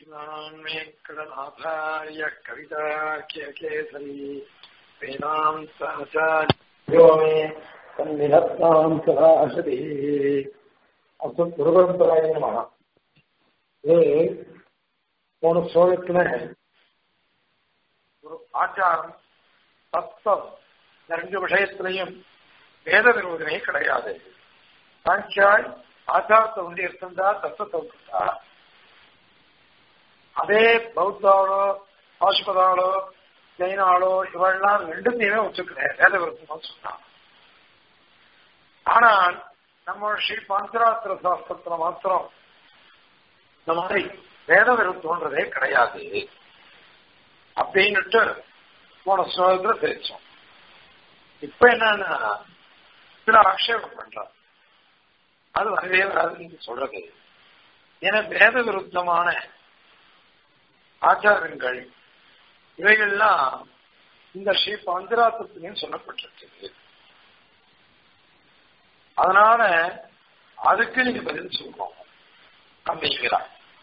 श्रीमान्वेङ्कटनाथार्य कविताख्यकेसरी वेदान्ताचार्यो मे सन्निधत्तां सदाशति அசு குருபரம்பராய நமக இது போன ஸ்லோகத்துல ஒரு ஆச்சாரம் தத்துவம் இந்த ரெண்டு விஷயத்திலையும் வேத விரோதமே கிடையாது சாங்கியாய் ஆச்சாரத்தை உண்டு இருந்தா தத்துவத்தை விட்டுட்டா அதே பௌத்தாளோ பாசுபதாளோ ஜெயினாளோ இவெல்லாம் ரெண்டுத்தையுமே ஒத்துக்கிறேன் வேத விருத்தம் சொன்னான் ஆனால் நம்ம ஸ்ரீ பாஞ்சராத்திர சாஸ்திரத்துல மாத்திரம் இந்த மாதிரி வேத விருத்தம்ன்றதே கிடையாது அப்படின்னுட்டு போன ஸ்லோகத்துல தெரிச்சோம் இப்ப என்னன்னா சில ஆக்ஷேபம் பண்றான் அது வரவே வராது நீங்க சொல்றது என வேத விருத்தமான ஆச்சாரங்கள் இவைகள்லாம் இந்த ஸ்ரீ பஞ்சராத்திரத்திலையும் சொல்லப்பட்டிருக்கு அதனால அதுக்கு நீங்க பதில் சொல்லணும் அப்படிங்கிறா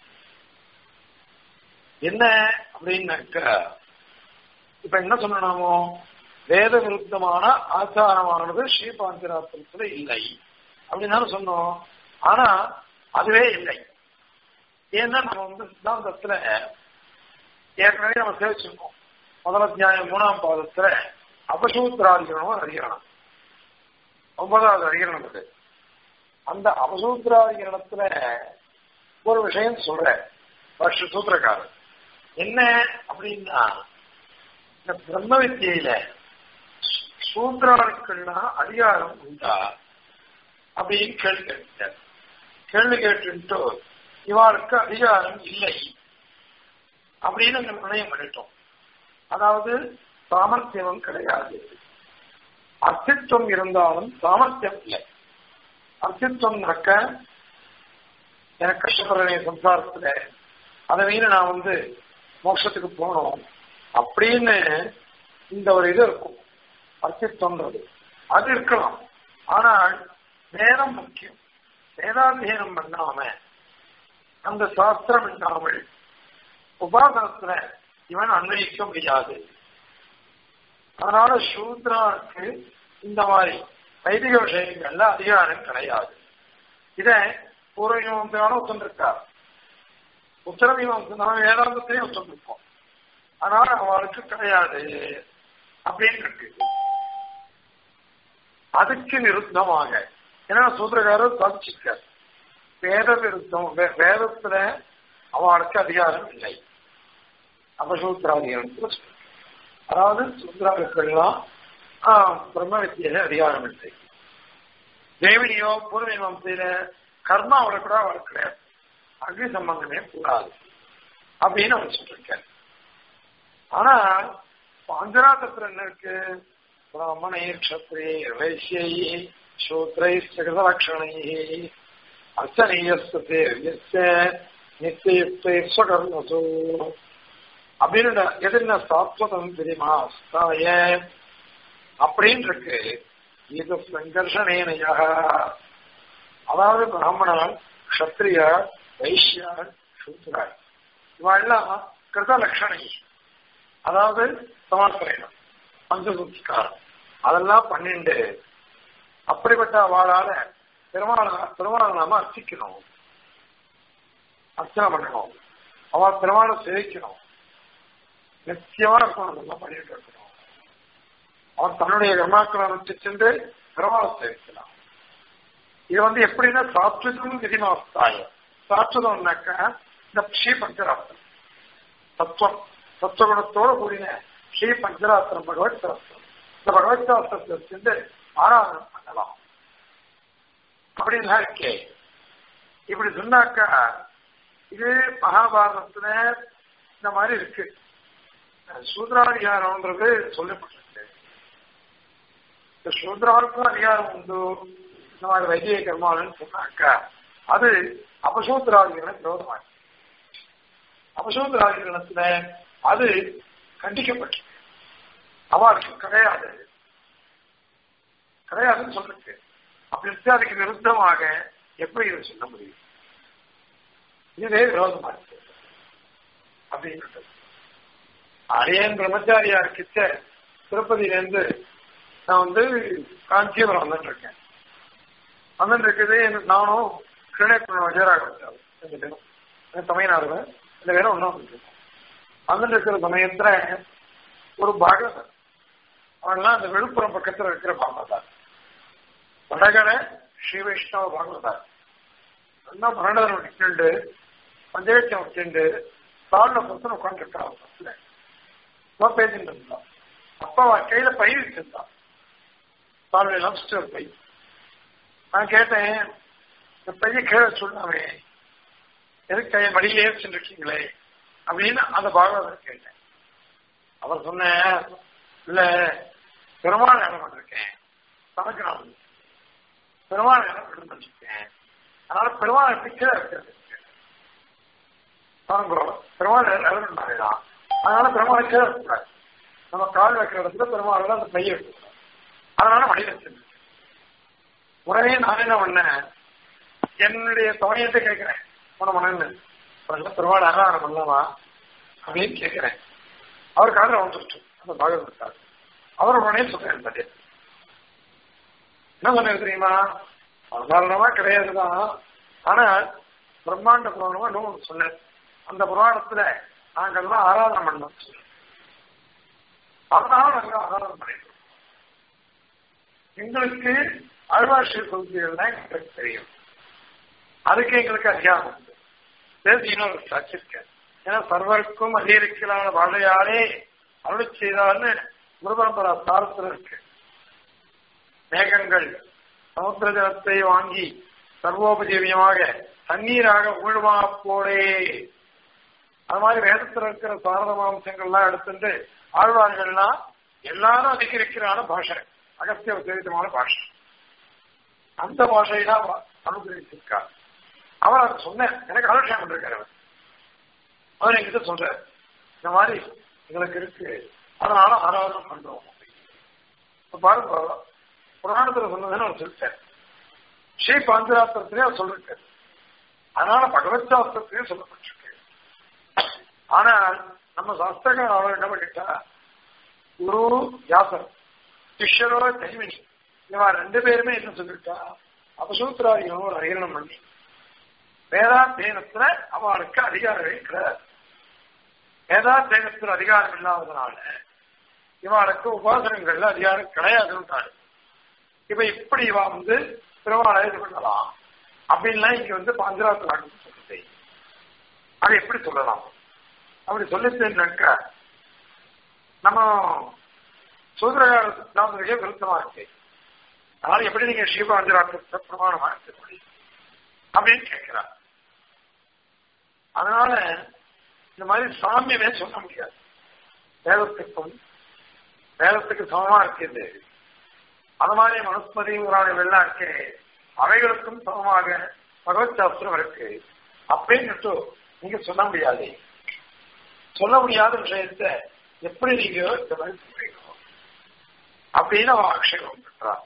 என்ன அப்படின்னாக்க இப்ப என்ன சொல்லணுமோ வேத விருத்தமான ஆச்சாரமானது ஸ்ரீ பாஞ்சராத்திரத்துல இல்லை அப்படின்னு சொன்னோம் ஆனா அதுவே இல்லை ஏன்னா நம்ம வந்து சித்தாந்தத்துல ஏற்கனவே நம்ம சேவிச்சிருக்கோம் முதல் அத்தியாயம் மூணாம் பாதத்துல அபசூத்திராதிகரணம் அறியணும் ஒன்பதாவது அதிகரணம் இது அந்த அபசூத்திராதிகரணத்துல ஒரு விஷயம் சொல்ற வருஷ சூத்திரக்காரர் என்ன அப்படின்னா இந்த பிரம்ம வித்தியில சூத்திராளுக்கள்னா அதிகாரம் உண்டா அப்படின்னு கேள்வி கேட்டார் கேள்வி கேட்டு இவாளுக்கு அதிகாரம் இல்லை அப்படின்னு அந்த நிர்ணயம் பண்ணிட்டோம் அதாவது சாமர்த்தியம் கிடையாது அஸ்தித்வம் இருந்தாலும் சாமர்த்தியம் இல்லை அஸ்தித்வம்னாக்க எனக்கு கஷ்டப்படுற சம்சாரத்துல அதை மீறி நான் வந்து மோட்சத்துக்கு போனோம் அப்படின்னு இந்த ஒரு இது இருக்கும் அஸ்தித்வம்ன்றது அது இருக்கலாம் ஆனால் வேதம் முக்கியம் வேதாத்தியனம் பண்ணாம அந்த சாஸ்திரம் இல்லாமல் உபாசனத்துல இவன் அன்வயிக்க முடியாது அதனால சூத்ராவுக்கு இந்த மாதிரி வைதிக விஷயங்கள்ல அதிகாரம் கிடையாது இத பூர்வீமாசையான ஒத்துருக்கார் உத்தரமீமாசை வேதாந்தத்திலையும் ஒத்துருக்கோம் அதனால அவளுக்கு கிடையாது அப்படின்னு இருக்கு அதுக்கு விருத்தமாக ஏன்னா சூத்திரக்காரர் சாதிச்சிருக்கார் வேத விருத்தம் வேதத்துல அவளுக்கு அதிகாரம் இல்லை அபசூத்திராதிகாரத்துல அதாவது சூத்ராக்கள்லாம் பிரம்ம வித்தியில அதிகாரம் இல்லை தேவினியோ பூர்வீமாசையில கர்மாவோட கூட அவளுக்கு கிடையாது அக்னி சம்பந்தமே கூடாது அப்படின்னு அவர் சொல்லிருக்காரு ஆனா பாஞ்சராத்திரத்துல என்ன இருக்கு பிராமணை க்ஷத்ரியை வைசியை சூத்ரை சகலக்ஷணை அர்ச்சனீயஸ்தே நித்தியுக்தை ஸ்வகர்மசோ அப்படின்னு எதிர்ன சாத்வதம் தெரியுமா ஸ்தாய அப்படின்னு இருக்கு இது சங்கர்ஷனேனையா அதாவது பிராமணன் கஷத்திரிய வைஷ்யா சூத்ரா இவெல்லாம் கிருத லட்சணை அதாவது சமாசனம் பஞ்சசூத்திகாரம் அதெல்லாம் பண்ணிண்டு அப்படிப்பட்ட அவளால பெருமாள் பெருமாள் நாம அர்ச்சிக்கணும் அர்ச்சனை பண்ணணும் அவள் பெருமாளை சேவிக்கணும் நிச்சயமா இருக்கணும் அதெல்லாம் பண்ணிட்டு இருக்கணும் அவன் தன்னுடைய கர்மாக்களை அனுப்பிச்சு பெருமாளை சேவிக்கலாம் இது வந்து எப்படின்னா சாத்விகம் விதிமாஸ்தாயம் சாத்வதம்னாக்கா இந்த ஸ்ரீ பஞ்சராத்திரம் தத்துவம் தத்துவகுணத்தோட கூடின ஸ்ரீ பஞ்சராத்திரம் பகவத் சாஸ்திரம் இந்த பகவத் சாஸ்திரத்தை வச்சிருந்து ஆராதனை பண்ணலாம் அப்படின்னா இருக்கே இப்படி சொன்னாக்கா இது மகாபாரதத்துல இந்த மாதிரி இருக்கு சூத்ராதிகாரம்ன்றது சொல்லப்பட்டிருக்கு இந்த சூத்ராவுக்கும் அதிகாரம் உண்டு இந்த மாதிரி வைத்திய கர்மாலன்னு சொன்னாக்கா அது அபசூத்திராதிகரண விரோதமாச்சு அபசூத்திராதிகரணத்துல அது கண்டிக்கப்பட்டு அவளுக்கு கிடையாது கிடையாதுன்னு சொல்லிருக்கு அப்படி இருந்து அதுக்கு விருத்தமாக எப்படி இதை சொல்ல முடியும் இதுவே விரோதமா இருக்கு அப்படின்னு அரியன் பிரம்மச்சாரியா இருக்கிச்ச திருப்பதியிலேருந்து நான் வந்து காஞ்சிபுரம் வந்துட்டு இருக்கேன் வந்துட்டு இருக்குது எனக்கு நானும் கிருணேக்குள்ள விஜயராக வச்சாரு ரெண்டு பேரும் தமிழ்நாடு ரெண்டு பேரும் ஒன்றும் வந்துருக்கோம் வந்துட்டு இருக்கிற சமயத்துல ஒரு பாகவதர் அவன்லாம் அந்த விழுப்புரம் பக்கத்துல இருக்கிற பாகவதார் வடகரை ஸ்ரீ வைஷ்ணவ பாகவதார் நல்லா பன்னெண்டு வச்சுண்டு பஞ்சவேச்சம் வச்சுண்டு சாலில் பொறுத்து உட்காந்துருக்கான் பஸ்ல பேசிட்டு இருந்தான் அப்பா அவன் கையில பை வச்சிருந்தான் சால்வை எல்லாம் ஒரு பை நான் கேட்டேன் இந்த பைய கீழே சொல்லாமே எதுக்கு கையை மடியிலே வச்சுருக்கீங்களே அப்படின்னு அந்த பாகவதர் கேட்டேன் அவர் சொன்ன இல்ல பெருமாள் இடம் வந்திருக்கேன் சமைக்கிறான் பெருமாள் இடம் விடுந்து வச்சிருக்கேன் அதனால பெருமாள் கீழே இருக்கிறது பெருமாள் இடம் தான் அதனால பெருமாள் கீழே இருக்கக்கூடாது நம்ம கால் வைக்கிற இடத்துல பெருமாள் அந்த பைய வைக்கக்கூடாது அதனால மடி வச்சிருந்தேன் உடனே நான் என்ன பண்ணேன் என்னுடைய சமயத்தை கேட்கிறேன் போன மனன்னு பெருமாள் ஆகாரம் பண்ணலாமா அப்படின்னு கேட்கிறேன் அவர் காதல வந்துருச்சு அந்த பாகவதற்காக அவர் உடனே சொல்றேன் பதில் என்ன சொன்னது தெரியுமா சாதாரணமா கிடையாதுதான் ஆனால் பிரம்மாண்ட புராணமா இன்னும் சொன்னேன் அந்த புராணத்துல நாங்கள்லாம் ஆராதனை பண்ணோம் அதனால நாங்க ஆராதனை பண்ணிடுறோம் எங்களுக்கு அழ்வாசிய கொள்கைகள் தான் எங்களுக்கு தெரியும் அதுக்கு எங்களுக்கு அதிகாரம் உண்டு தேசியன்னு ஒரு சாட்சிருக்க ஏன்னா சர்வருக்கும் அதிகரிக்கலான வாழையாலே அருள் செய்தார்னு முருகம்பரா சாரத்தில் இருக்கு மேகங்கள் சமுத்திர ஜலத்தை வாங்கி சர்வோபஜீவியமாக தண்ணீராக ஊழ்வா போலே அது மாதிரி வேதத்தில் இருக்கிற சாரதமாம்சங்கள்லாம் எடுத்துட்டு ஆழ்வார்கள்லாம் எல்லாரும் அதிகரிக்கிறான பாஷை அகத்திய உத்தரித்தமான பாஷை அந்த பாஷையெல்லாம் அனுகிரகிச்சிருக்கார் அவர் அதை சொன்னேன் எனக்கு ஆலோசனை பண்ணிருக்காரு அவர் அவர் என்கிட்ட சொல்றாரு இந்த மாதிரி எங்களுக்கு இருக்கு அதனால ஆராதனை பண்றோம் பாருங்க புராணத்துல சொன்னதுன்னு அவர் சொல்லிட்டார் ஸ்ரீ பாஞ்சராத்திரத்திலே அவர் சொல்லிருக்காரு அதனால பகவத் சாஸ்திரத்திலே சொல்லப்பட்டிருக்கு ஆனால் நம்ம சாஸ்திரங்கள் அவர் என்ன பண்ணிட்டா குரு வியாசர் சிஷ்யரோ தைமினி இவா ரெண்டு பேருமே என்ன சொல்லிட்டா அபசூத்திராதிகளும் ஒரு அகிரணம் பண்ணி வேதாந்தேனத்துல அவளுக்கு அதிகாரமே கிடையாது வேதாந்தேனத்தில் அதிகாரம் இல்லாததுனால இவாளுக்கு உபாசனங்கள்ல அதிகாரம் கிடையாதுன்னு இப்ப இப்படி இவா வந்து பெருமாளை இது பண்ணலாம் அப்படின்லாம் இங்க வந்து பாஞ்சராத்து சொல்லுது அது எப்படி சொல்லலாம் அப்படி சொல்லிச்சுனாக்க நம்ம சூத்திரகார சித்தாந்தத்தையே விருத்தமா இருக்கு அதனால எப்படி நீங்க ஸ்ரீபாஞ்சராத்திரத்தை பிரமாணமா இருக்க முடியும் அப்படின்னு கேட்கிறார் அதனால இந்த மாதிரி சாமியமே சொல்ல முடியாது வேதத்துக்கும் வேதத்துக்கு சமமா இருக்குது அது மாதிரி மனுஸ்மதி முதலாளிகள்லாம் இருக்கு அவைகளுக்கும் சமமாக பகவத் சாஸ்திரம் இருக்கு அப்படின்னு நீங்க சொல்ல முடியாது சொல்ல முடியாத விஷயத்த எப்படி நீங்க இந்த மாதிரி சொல்றீங்க அப்படின்னு அவன் ஆட்சேபம் பண்றான்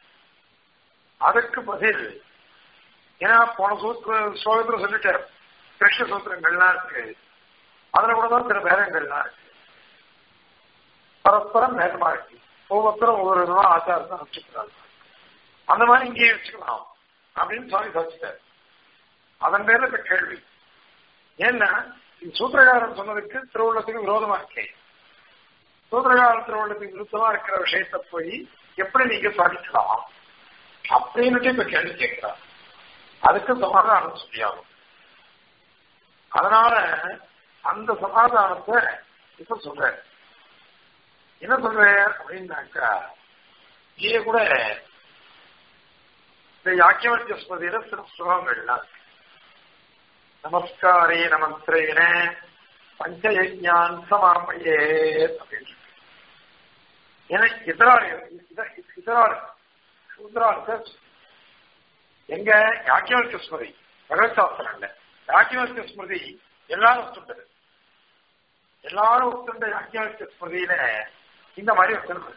அதுக்கு பதில் ஏன்னா போன சூத்திர ஸ்லோகத்துல சொல்லிட்டார் கிருஷ்ண சூத்திரங்கள்லாம் இருக்கு அதுல கூட தான் சில பேதங்கள்லாம் இருக்கு பரஸ்பரம் பேதமா இருக்கு ஒவ்வொருத்தரும் ஒவ்வொரு விதமா ஆச்சாரத்தை வச்சுக்கிறாங்க அந்த மாதிரி இங்கேயே வச்சுக்கலாம் அப்படின்னு சுவாமி சாதிச்சிட்டார் அதன் பேர்ல இப்ப கேள்வி ஏன்னா சூத்திரகாரன் சொன்னதுக்கு திருவுள்ளத்துக்கு விரோதமா இருக்கே சூத்திரகார திருவுள்ளத்துக்கு விருத்தமா இருக்கிற விஷயத்த போய் எப்படி நீங்க சாதிக்கலாம் அப்படின்னுட்டு இப்ப கேள்வி கேட்கிறார் அதுக்கு சமாதானம் சொல்லியாகும் அதனால அந்த சமாதானத்தை இப்ப சொல்ற என்ன சொல்ற அப்படின்னாக்கா இங்கே கூட இந்த யாக்கியவர்த்திய ஸ்மதியில சில ஸ்லோகங்கள்லாம் நமஸ்காரே நமஸ்திரேன பஞ்சயஜான் சமாமையே அப்படின்னு ஏன்னா இதராள் இதராள் சூத்ராள் எங்க யாக்கியவர்த்திய ஸ்மதி பகவத் சாஸ்திரம் இல்ல யாக்கியவர்த்திய ஸ்மிருதி எல்லாரும் ஒத்துண்டது எல்லாரும் ஒத்துண்ட யாக்கியவர்த்திய ஸ்மிருதியில இந்த மாதிரி ஒத்துண்டு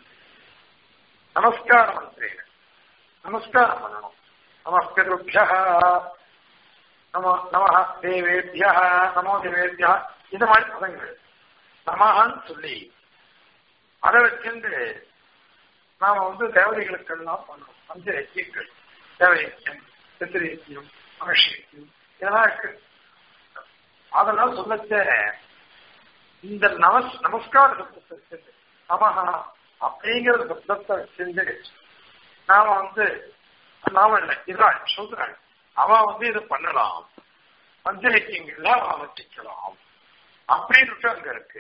நமஸ்காரம் மந்திரேன நமஸ்காரம் பண்ணணும் நமஸ்கிருபியா நம நம தேவேபியா நமோ தேவேபியா இந்த மாதிரி பதங்கள் நமகான்னு சொல்லி அதை வச்சுட்டு நாம வந்து தேவதைகளுக்கெல்லாம் பண்ணணும் பஞ்ச யஜ்யங்கள் தேவயஜ்யம் பித்திரியஜ்யம் மகர்ஷியம் இதெல்லாம் இருக்கு அதெல்லாம் சொல்லச்ச இந்த நமஸ் நமஸ்கார சப்தத்தை வச்சுட்டு நமஹா அப்படிங்கிற சப்தத்தை வச்சுட்டு நாம வந்து நாம இல்லை இதாள் சொல்றாள் அவ வந்து இது பண்ணலாம் பஞ்சயக்கியங்கள்ல அவ வச்சிக்கலாம் அப்படின்னு அங்க இருக்கு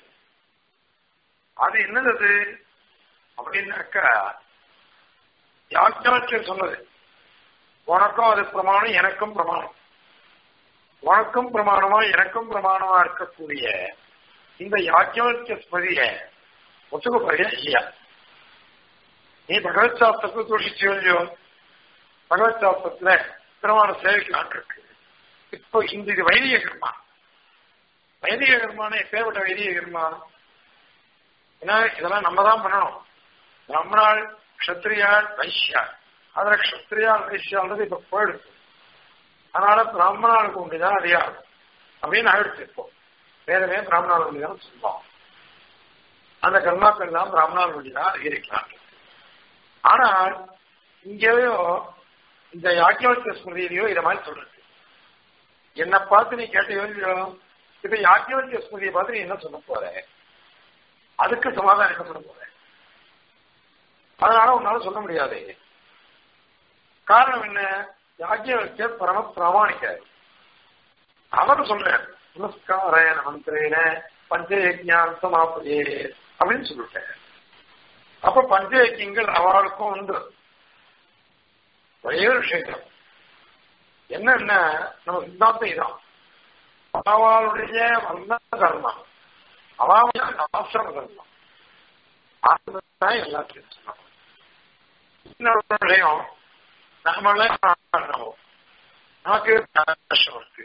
அது என்னது அப்படின்னாக்கா யாக்கியாச்சியர் சொன்னது உனக்கும் அது பிரமாணம் எனக்கும் பிரமாணம் உனக்கும் பிரமாணமா எனக்கும் பிரமாணமா இருக்கக்கூடிய இந்த யாக்கியவர்க்க ஸ்மதிய ஒத்துக்க போறியா இல்லையா நீ பகவத் சாஸ்திரத்தை தூஷிச்சு இல்லையோ பகவத் சாஸ்திரத்துல பிரமாண சேவைக்கலாம் இருக்கு இப்போ இந்த இது வைதிக கர்மா வைதிக கர்மான எப்பேற்பட்ட வைதிக கர்மா ஏன்னா இதெல்லாம் நம்ம தான் பண்ணணும் பிராமணாள் கஷத்திரியாள் வைஷ்யா அதுல கஷத்திரியாள் வைஷ்யான்றது இப்ப போயிடுது அதனால பிராமணாளுக்கு உண்டுதான் அதிகாரம் அப்படின்னு ஆயிடுச்சு இப்போ வேதமே பிராமணாள் உண்டுதான் சொல்லுவோம் அந்த கர்மாக்கள் எல்லாம் பிராமணாள் உண்டுதான் அதிகரிக்கலாம் ஆனால் இங்கேயோ இந்த யாக்கியவர்த்த ஸ்மிருதியிலையோ இதை மாதிரி சொல்றது என்னை பார்த்து நீ கேட்டையோ இல்லையோ இப்ப யாக்கியவர்த்த ஸ்மிருதியை பார்த்து நீ என்ன சொல்ல போற அதுக்கு சமாதானம் என்ன சொல்ல போற அதனால உன்னால சொல்ல முடியாது காரணம் என்ன யாக்கியவர்த்தர் பரம பிராமணிக்காரு அவர் சொல்றார் நமஸ்காரேன மந்திரேன பஞ்சயஜான் சமாப்பதே அப்படின்னு சொல்லிட்டார் அப்ப பஞ்சயக்கியங்கள் அவளுக்கும் உண்டு ஒரே ஒரு விஷயம் என்னன்னா நம்ம சித்தாந்தம் இதான் அவளுடைய வந்த கர்மம் அவளுடைய ஆசிரம கர்மம் அதுதான் எல்லாத்தையும் சொன்னோம் இன்னொரு விஷயம் நாமளே நமக்கு கஷ்டம் இருக்கு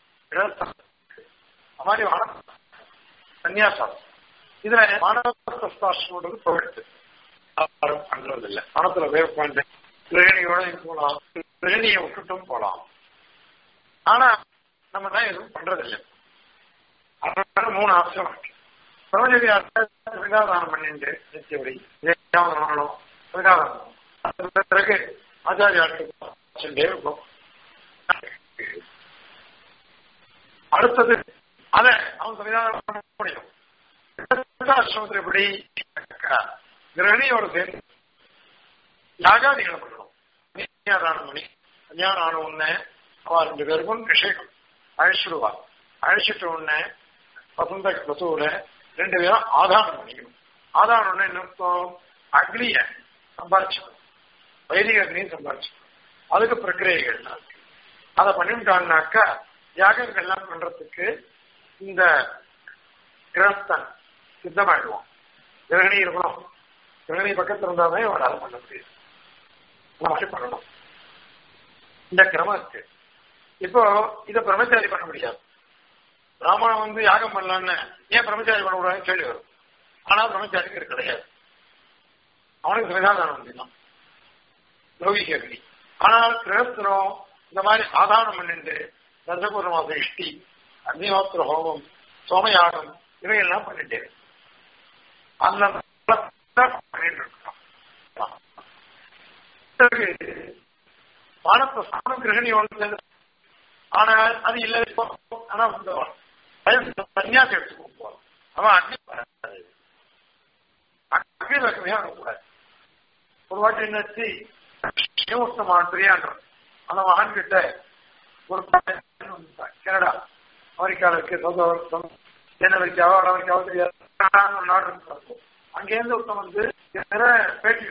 மாதிரி சன்னியாசம் இதுல மாணவஸ்தாசிரமோட போயிடுது யாரும் பண்றது இல்லை பணத்துல வேவ் பண்ணு கிரகணியோட போலாம் கிரகணியை விட்டுட்டும் போலாம் ஆனா நம்ம தான் எதுவும் பண்றதில்லை அதனால மூணு ஆப்ஷன் இருக்கு பிரபஞ்சதி விகாதானம் பண்ணிட்டு நித்தியபடி விகாதானம் விகாதானம் பிறகு ஆச்சாரியாருக்கு இருக்கும் அடுத்தது அத அவன் சன்னிதானம் பண்ண முடியும் ஆசிரமத்தில் எப்படி கிரகணியோட சேர்ந்து யாகாதிகளை பண்ணணும் கன்யாதானம் பண்ணி கல்யாணம் ஆன உடனே அவ ரெண்டு பேருக்கும் நிஷேகம் அழைச்சிடுவா அழைச்சிட்ட உடனே வசந்த வசூல ரெண்டு பேரும் ஆதாரம் பண்ணிக்கணும் ஆதாரம் என்ன அர்த்தம் அக்னிய சம்பாதிச்சுக்கணும் வைதிக அக்னியும் சம்பாதிச்சுக்கணும் அதுக்கு பிரக்கிரியைகள் இருக்கு அதை பண்ணிவிட்டாங்கனாக்கா யாகங்கள்லாம் பண்றதுக்கு இந்த கிரகஸ்தன் சித்தமாயிடுவான் கிரகணி இருக்கணும் கிரகணி பக்கத்துல இருந்தாதான் அவரால் பண்ண முடியும் மாதிரி பண்ணணும் இந்த கிரமம் இருக்கு இப்போ இத பிரம்மச்சாரி பண்ண முடியாது பிராமணன் வந்து யாகம் பண்ணலான்னு ஏன் பிரம்மச்சாரி பண்ண கூடாதுன்னு கேள்வி வரும் ஆனா பிரம்மச்சாரிக்கு இது கிடையாது அவனுக்கு சன்னிதானம் பண்ணிடலாம் லௌகிக அக்னி ஆனால் கிரகஸ்தனோ இந்த மாதிரி சாதாரணம் பண்ணிட்டு தசபூர்ண மாச இஷ்டி அக்னிஹோத்திர ஹோமம் சோமயாகம் இவையெல்லாம் பண்ணிட்டு அந்த பண்ணிட்டு இருக்கான் பானப்பிரசானம் கிரகணியோட ஆனால் அது இல்லை ஆனா சன்னியாசம் எடுத்துக்கோ போறோம் அவன் அக்னி அக்னி வைக்கவே கூடாது ஒரு வாட்டி என்னாச்சு சிவஸ்தமான பிரியாண்டம் அந்த மகன் கிட்ட ஒரு கனடா அமெரிக்காவில் இருக்கு தென் அமெரிக்காவோ வட அமெரிக்காவோ தெரியாது நாடு அங்கேருந்து ஒருத்தன் வந்து பேட்டி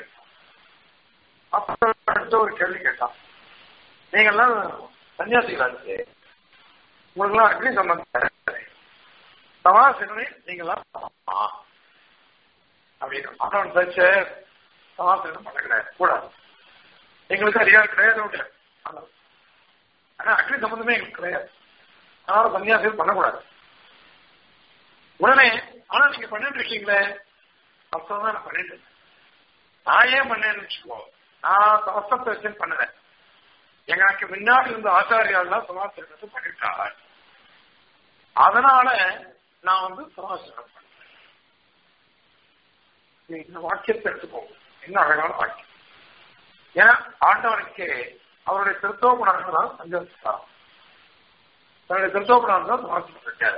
அப்ப ஒரு கேள்வி கேட்டான் நீங்கெல்லாம் சன்னியாசிகளாச்சு உங்களுக்குலாம் அக்னி சம்பந்தம் சமாசனை நீங்களாம் அப்படின்னு அவன் தச்ச சமாசனம் பண்ண கிடையாது கூடாது எங்களுக்கு அதிகாரம் கிடையாது ஆனா அக்னி சம்பந்தமே எங்களுக்கு கிடையாது அதனால சன்னியாசிகள் பண்ணக்கூடாது உடனே ஆனா நீங்க பண்ணிட்டு இருக்கீங்களே அர்த்தம் தான் நான் பண்ணிட்டு நான் ஏன் பண்ணேன்னு வச்சுக்கோ நான் சமஸ்தத்தை வச்சு பண்ணல எனக்கு முன்னாடி இருந்த ஆச்சாரியாலாம் சமாசரணத்தை பண்ணிட்டாள் அதனால நான் வந்து சமாசரணம் பண்ணேன் இந்த வாக்கியத்தை எடுத்துக்கோங்க என்ன அழகான வாக்கியம் ஏன்னா ஆண்டவனுக்கு அவருடைய திருத்தோகுணம் தான் சஞ்சரித்தார் தன்னுடைய திருத்தோகுணம் தான் சமாசனம் இருக்காரு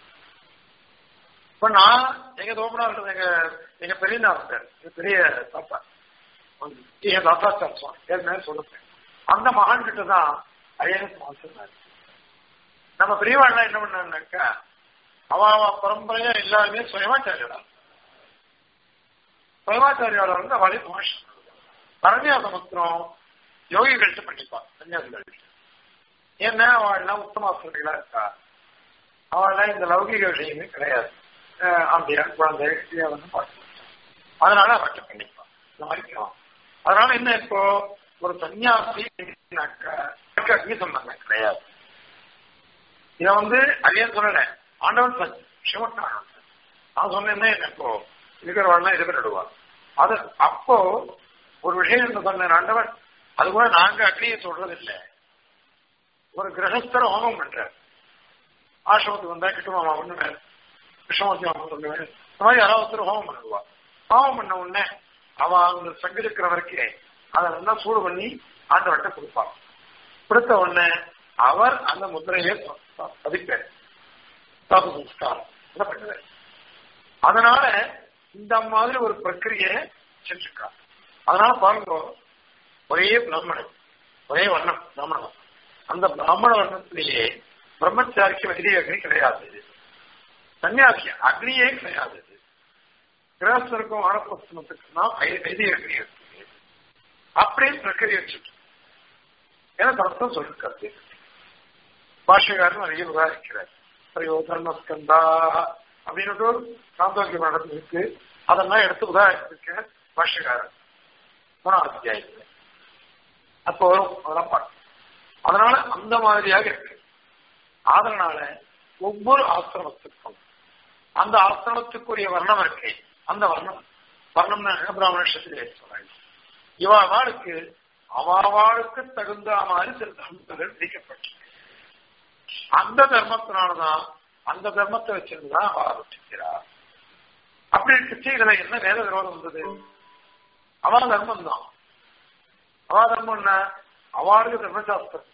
இப்ப நான் எங்க தோப்பனா எங்க எங்க பெரிய இருக்காரு பெரிய தாத்தா என் தாத்தாச்சார் சுவாமி ஏற்கனவே சொல்லுறேன் அந்த மகான் கிட்ட தான் ஐயனுக்கு மாசம் நம்ம பெரியவாள்லாம் என்ன பண்ணாங்கன்னாக்கா அவ பரம்பரையா எல்லாருமே சுயமாச்சாரியடா சுயமாச்சாரியால வந்து அவளே மாஷம் பரநியாச மந்திரம் யோகிகள்கிட்ட பண்ணிப்பான் சன்னியாசிகள் ஏன்னா அவள்லாம் உத்தமாசர்களா இருக்கா அவள்லாம் இந்த லௌகிக விஷயமே கிடையாது ஆம்பியான் குழந்தை வந்து பார்த்து அதனால அவர்கிட்ட பண்ணிப்பான் இந்த மாதிரி அதனால என்ன இப்போ ஒரு சன்னியாசி அக்னி சம்பந்தம் கிடையாது இத வந்து அதையே சொல்லல ஆண்டவன் சிவட்டான் நான் சொன்னேன்னா என்ன இப்போ இருக்கிறவெல்லாம் இருக்கிறடுவார் அது அப்போ ஒரு விஷயம் என்ன சொன்ன ஆண்டவன் அது கூட நாங்க அக்னியை சொல்றது இல்லை ஒரு கிரகஸ்தர ஹோமம் பண்றார் ஆசிரமத்துக்கு வந்தா கிட்டுமாமா பண்ணுவேன் கிருஷ்ணமூர்த்தி ஹோமம் பண்ணுவேன் இந்த மாதிரி யாராவது ஒருத்தர் ஹோமம் பண்ணுவா ஹோமம் பண்ண உடனே அவ அந்த சங்கரிக்கிறவருக்கு அதை நல்லா சூடு பண்ணி ஆண்டவர்கிட்ட கொடுப்பார் கொடுத்த உடனே அவர் அந்த முத்திரையை பதிப்பார் தாப சம்ஸ்காரம் பண்ணுவார் அதனால இந்த மாதிரி ஒரு பிரக்கிரியை செஞ்சிருக்கார் அதனால பாருங்க ஒரே பிராமணன் ஒரே வர்ணம் பிராமணம் அந்த பிராமண வர்ணத்திலேயே பிரம்மச்சாரிக்கு வைதிக அக்னி கிடையாது சன்னியாசி அக்னியே கிடையாது கிரகஸ்தருக்கும் ஆனப்பஸ்தனத்துக்கு தான் வைதிக அக்னி இருக்கு அப்படின்னு பிரக்கிரியை வச்சுட்டு ஏன்னா தர்த்தம் சொல்லிருக்காரு பாஷகாரன் நிறைய விவாதிக்கிறார் சரியோ தர்மஸ்கந்தா அப்படின்னு சாந்தோக்கிய மண்டலம் இருக்கு அதெல்லாம் எடுத்து உதாரணத்துக்கு பாஷகாரன் மூணாவது அத்தியாயத்தில் அப்போ வரும் அதெல்லாம் பார்க்கணும் அதனால அந்த மாதிரியாக இருக்கு அதனால ஒவ்வொரு ஆசிரமத்துக்கும் அந்த ஆசிரமத்துக்குரிய வர்ணம் இருக்கு அந்த வர்ணம் வர்ணம் பிராமணத்தில் சொல்றாங்க இவாளுக்கு அவாவாளுக்கு தகுந்த மாதிரி சில தர்மங்கள் விதிக்கப்பட்டிருக்கு அந்த தர்மத்தினாலதான் அந்த தர்மத்தை வச்சிருந்துதான் அவ ஆரம்பிக்கிறார் அப்படி இருந்துச்சு இதுல என்ன வேத விரோதம் வந்தது அவா தர்மம் தான் அவா தர்மம் என்ன அவாளுக்கு தர்மசாஸ்திரம்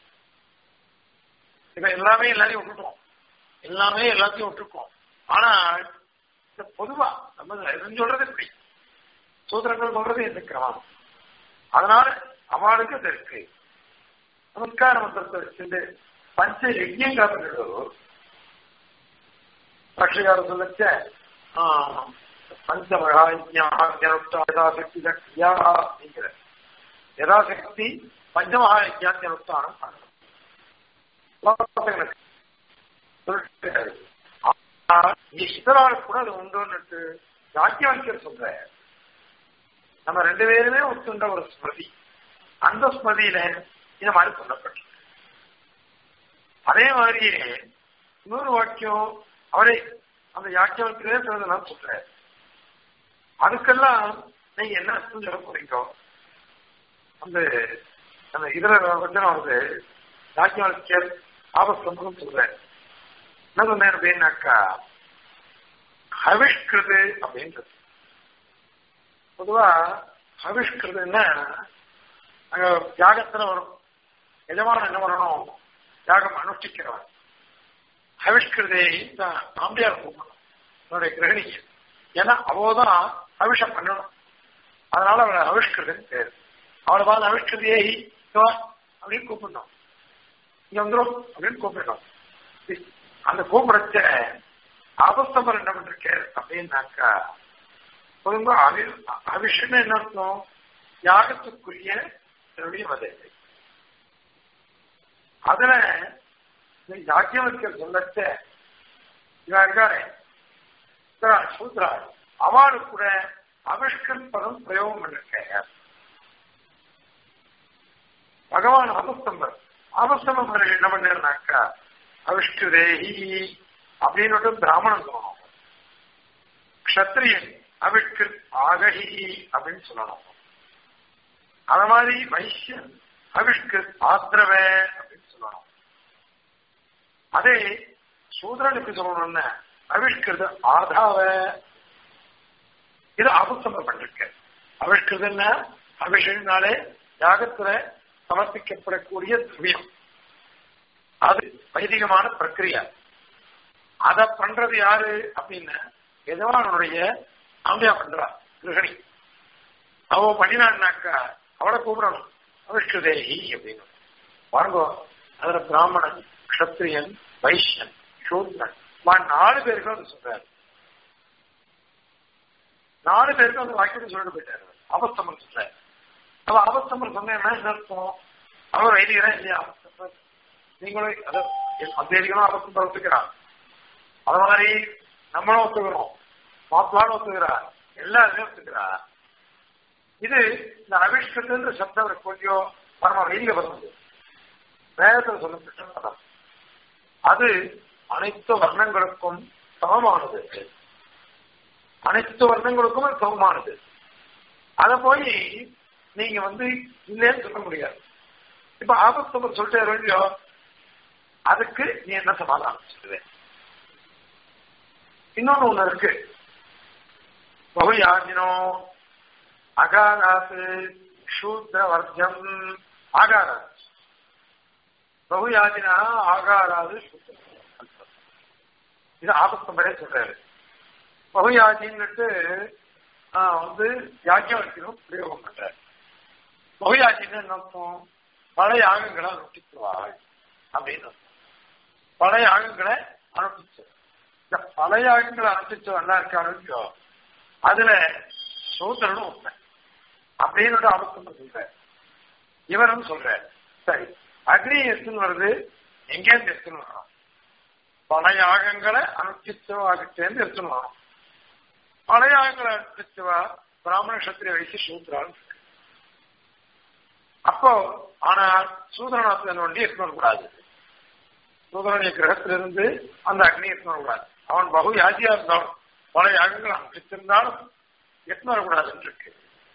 இப்ப எல்லாமே எல்லாரையும் விட்டுட்டோம் எல்லாமே எல்லாத்தையும் விட்டுருக்கோம் ஆனா பொதுவா நம்ம சொல்றது எப்படி சூத்திரங்கள் சொல்றது இந்த கிரமம் அதனால அவளுக்கு அது இருக்கு நமஸ்கார மந்திரத்தை வச்சுட்டு பஞ்ச யஜ்யங்காரர்கள் பட்சிகார சொல்லச்ச பஞ்சமகாயஜாசக்தி சக்தியா அப்படிங்கிற யதாசக்தி பஞ்சமகாயஜாத்தி அனுஷ்டானம் இத்தனாள் கூட அது உண்டுன்னு யாக்கியவாக்கியர் சொல்ற நம்ம ரெண்டு பேருமே ஒத்துண்ட ஒரு ஸ்மிருதி அந்த ஸ்மிருதியில இந்த மாதிரி சொல்லப்பட்டிருக்கு அதே மாதிரியே இன்னொரு வாக்கியம் அவரே அந்த யாக்கியவத்திலே சிலதெல்லாம் சொல்ற அதுக்கெல்லாம் நீங்க என்ன அர்த்தம் சொல்ல போறீங்க அந்த அந்த இதுல வச்சனம் வருது யாக்கியவாக்கியர் ஆபஸ்தம்பம் சொல்றேன் என்ன சொன்னேன் அப்படின்னாக்கா ஹவிஷ்கிருது அப்படின்றது பொதுவா ஹவிஷ்கிருதுன்னா அங்க யாகத்துல வரும் எஜமான என்ன வரணும் யாகம் அனுஷ்டிக்கிறவன் ஹவிஷ்கிருதை தான் ஆம்பியார் கூப்பிடணும் என்னுடைய கிரகணிக்கு ஏன்னா அவதான் அவிஷம் பண்ணணும் அதனால அவளை அவிஷ்கிருதன் பேரு அவளை பார்த்து அவிஷ்கிருதியை அப்படின்னு கூப்பிடணும் இங்க வந்துடும் அப்படின்னு கூப்பிடணும் அந்த கூப்பிடச்ச அபஸ்தம்பர் என்ன பண்ணிருக்காரு அப்படின்னாக்கா பொதுவா அவி அவிஷன்னு என்ன அர்த்தம் யாகத்துக்குரிய என்னுடைய வதை அதுல யாக்கியவர்கள் சொல்லச்ச இவன் இருக்காரு சூத்ரா அவளு கூட அவிஷ்கர் பதம் பிரயோகம் பண்ணிருக்க பகவான் ஆபஸ்தம்பர் ஆபஸ்தம்பர் என்ன பண்ணாக்கா அவிஷ்கிருதேஹி அப்படின்னு பிராமணன் சொல்லணும் கஷத்திரியன் அவிஷ்கிருத் ஆகஹி அப்படின்னு சொல்லணும் அத மாதிரி வைசியன் அவிஷ்கு ஆத்திரவ அப்படின்னு சொல்லணும் அதே சூதரன் எப்படி சொல்லணும்னா அவிஷ்கிருத ஆதாவ இது அபுத்தம பண்ணிருக்க அவிஷ்கிருதன்னா அபிஷேகனாலே யாகத்துல சமர்ப்பிக்கப்படக்கூடிய திரவியம் அது வைதிகமான பிரக்கிரியா அத பண்றது யாரு அப்படின்னா எஜமானுடைய அம்மையா பண்றா கிரகணி அவ பண்ணினான்னாக்கா அவளை கூப்பிடணும் அவிஷ்கிருதேகி அப்படின்னு பாருங்க அதுல பிராமணன் கஷத்திரியன் வைஷ்யன் சூத்ரன் நாலு பேருக்கும் அது சொல்றாரு நாலு பேருக்கும் அந்த வாக்கியத்தை சொல்லிட்டு போயிட்டாரு அவஸ்தமன் சொல்றாரு அவ அவஸ்தமன் சொன்னா என்ன அர்த்தம் அவர் வைதிகரா இல்லையா நீங்களும் அதை அத்வைதிகளும் அவஸ்தம் பிரவர்த்திக்கிறான் அது மாதிரி நம்மளும் ஒத்துக்கிறோம் மாப்பிளான்னு ஒத்துக்கிறார் எல்லாருமே ஒத்துக்கிறார் இது இந்த அவிஷ்கத்துன்ற சப்தம் கொஞ்சம் பரம வைதிக பதம் வேதத்தில் சொல்லப்பட்ட பதம் அது அனைத்து வர்ணங்களுக்கும் சமமானது அனைத்து வர்ணங்களுக்கும் அது சமமானது அத போய் நீங்க வந்து இல்லைன்னு சொல்ல முடியாது இப்ப ஆபத்து சொல்லிட்டு இல்லையோ அதுக்கு நீ என்ன சமாதானம் சொல்லுவேன் இன்னொன்னு ஒண்ணு இருக்கு பகுயாஜினோ அகாராத்து சூத்ர வர்க்கம் ஆகாராது பகுயாஜினா ஆகாராது சூத்ர இது ஆபத்தம்பரே சொல்றாரு பகுயாஜின்னுட்டு வந்து யாக்கியம் வைக்கணும் பிரயோகம் பண்றாரு பகுயாஜின்னு என்ன அர்த்தம் பழைய யாகங்களை அனுஷ்டித்துவாள் அப்படின்னு பழைய யாகங்களை அனுஷ்டிச்சு இந்த பழைய யாகங்களை அனுஷ்டிச்சு நல்லா இருக்கானு அதுல சூத்திரனும் உண்மை அப்படின்னு ஆபத்தம் சொல்ற இவரும் சொல்ற சரி அக்னி எத்துன்னு வருது எங்கேருந்து எடுத்துன்னு வரோம் பல யாகங்களை அனுஷ்டித்துவாகிட்டேருந்து எடுத்துன்னு வரோம் பல யாகங்களை அனுஷ்டித்துவா பிராமண சத்திரிய வயசு சூத்திரான்னு இருக்கு அப்போ ஆனால் சூதரநாத்தன் வண்டி எடுத்துன்னு வரக்கூடாது சூதரனுடைய கிரகத்திலிருந்து அந்த அக்னி எடுத்துன்னு வரக்கூடாது அவன் பகு யாஜியா இருந்தாலும் பல யாகங்கள் அனுஷ்டித்திருந்தாலும் எடுத்துன்னு வரக்கூடாதுன்னு இருக்கு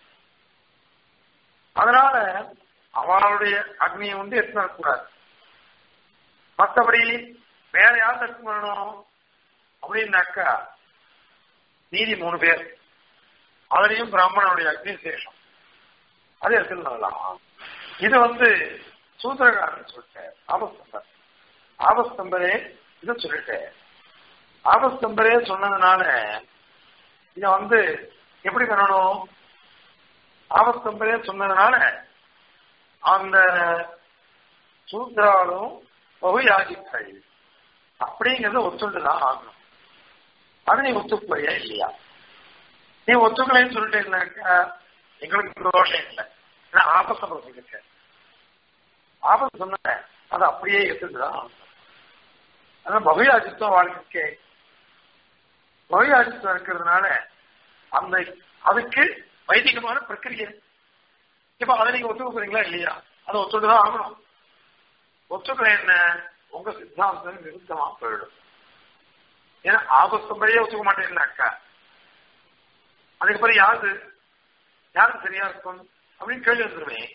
அதனால அவளுடைய அக்னியை வந்து எடுத்துன்னு வரக்கூடாது மற்றபடி வேற யார் எடுத்துன்னு வரணும் அப்படின்னாக்கா நீதி மூணு பேர் அதுலயும் பிராமணனுடைய அக்னி சேஷம் அது எடுத்துன்னு வரலாம் இது வந்து சூத்திரகாரன் சொல்லிட்டேன் ஆபஸ்தம்பர் ஆபஸ்தம்பரே இதை சொல்லிட்டேன் ஆபஸ்தம்பரே சொன்னதுனால இத வந்து எப்படி பண்ணணும் ஆபஸ்தம்பரே சொன்னதுனால அந்த சூத்ராலும் பகுயாகிக்கள் அப்படிங்கறத ஒத்துண்டுதான் ஆகணும் அது நீ ஒத்துக்கலையா இல்லையா நீ ஒத்துக்கலைன்னு சொல்லிட்டேன்னாக்கா எங்களுக்கு தோஷம் இல்லை ஏன்னா ஆபத்தை சொல்லிருக்க ஆபத்து சொன்ன அது அப்படியே எடுத்துதான் அதான் பகுயாஜித்துவம் வாழ்க்கைக்கு பகுயாஜித்துவம் இருக்கிறதுனால அந்த அதுக்கு வைதிகமான பிரக்கிரியை இப்ப அதை நீங்க ஒத்துக்க போறீங்களா இல்லையா அதை ஒத்துட்டுதான் ஆகணும் ஒத்துக்கல என்ன உங்க சித்தாந்தம் விருத்தமா போயிடும் ஏன்னா ஆபத்தம்படியே ஒத்துக்க மாட்டேன்னாக்கா அதுக்கு பிறகு யாரு யாருக்கு சரியா இருக்கும் அப்படின்னு கேள்வி வந்துருவேன்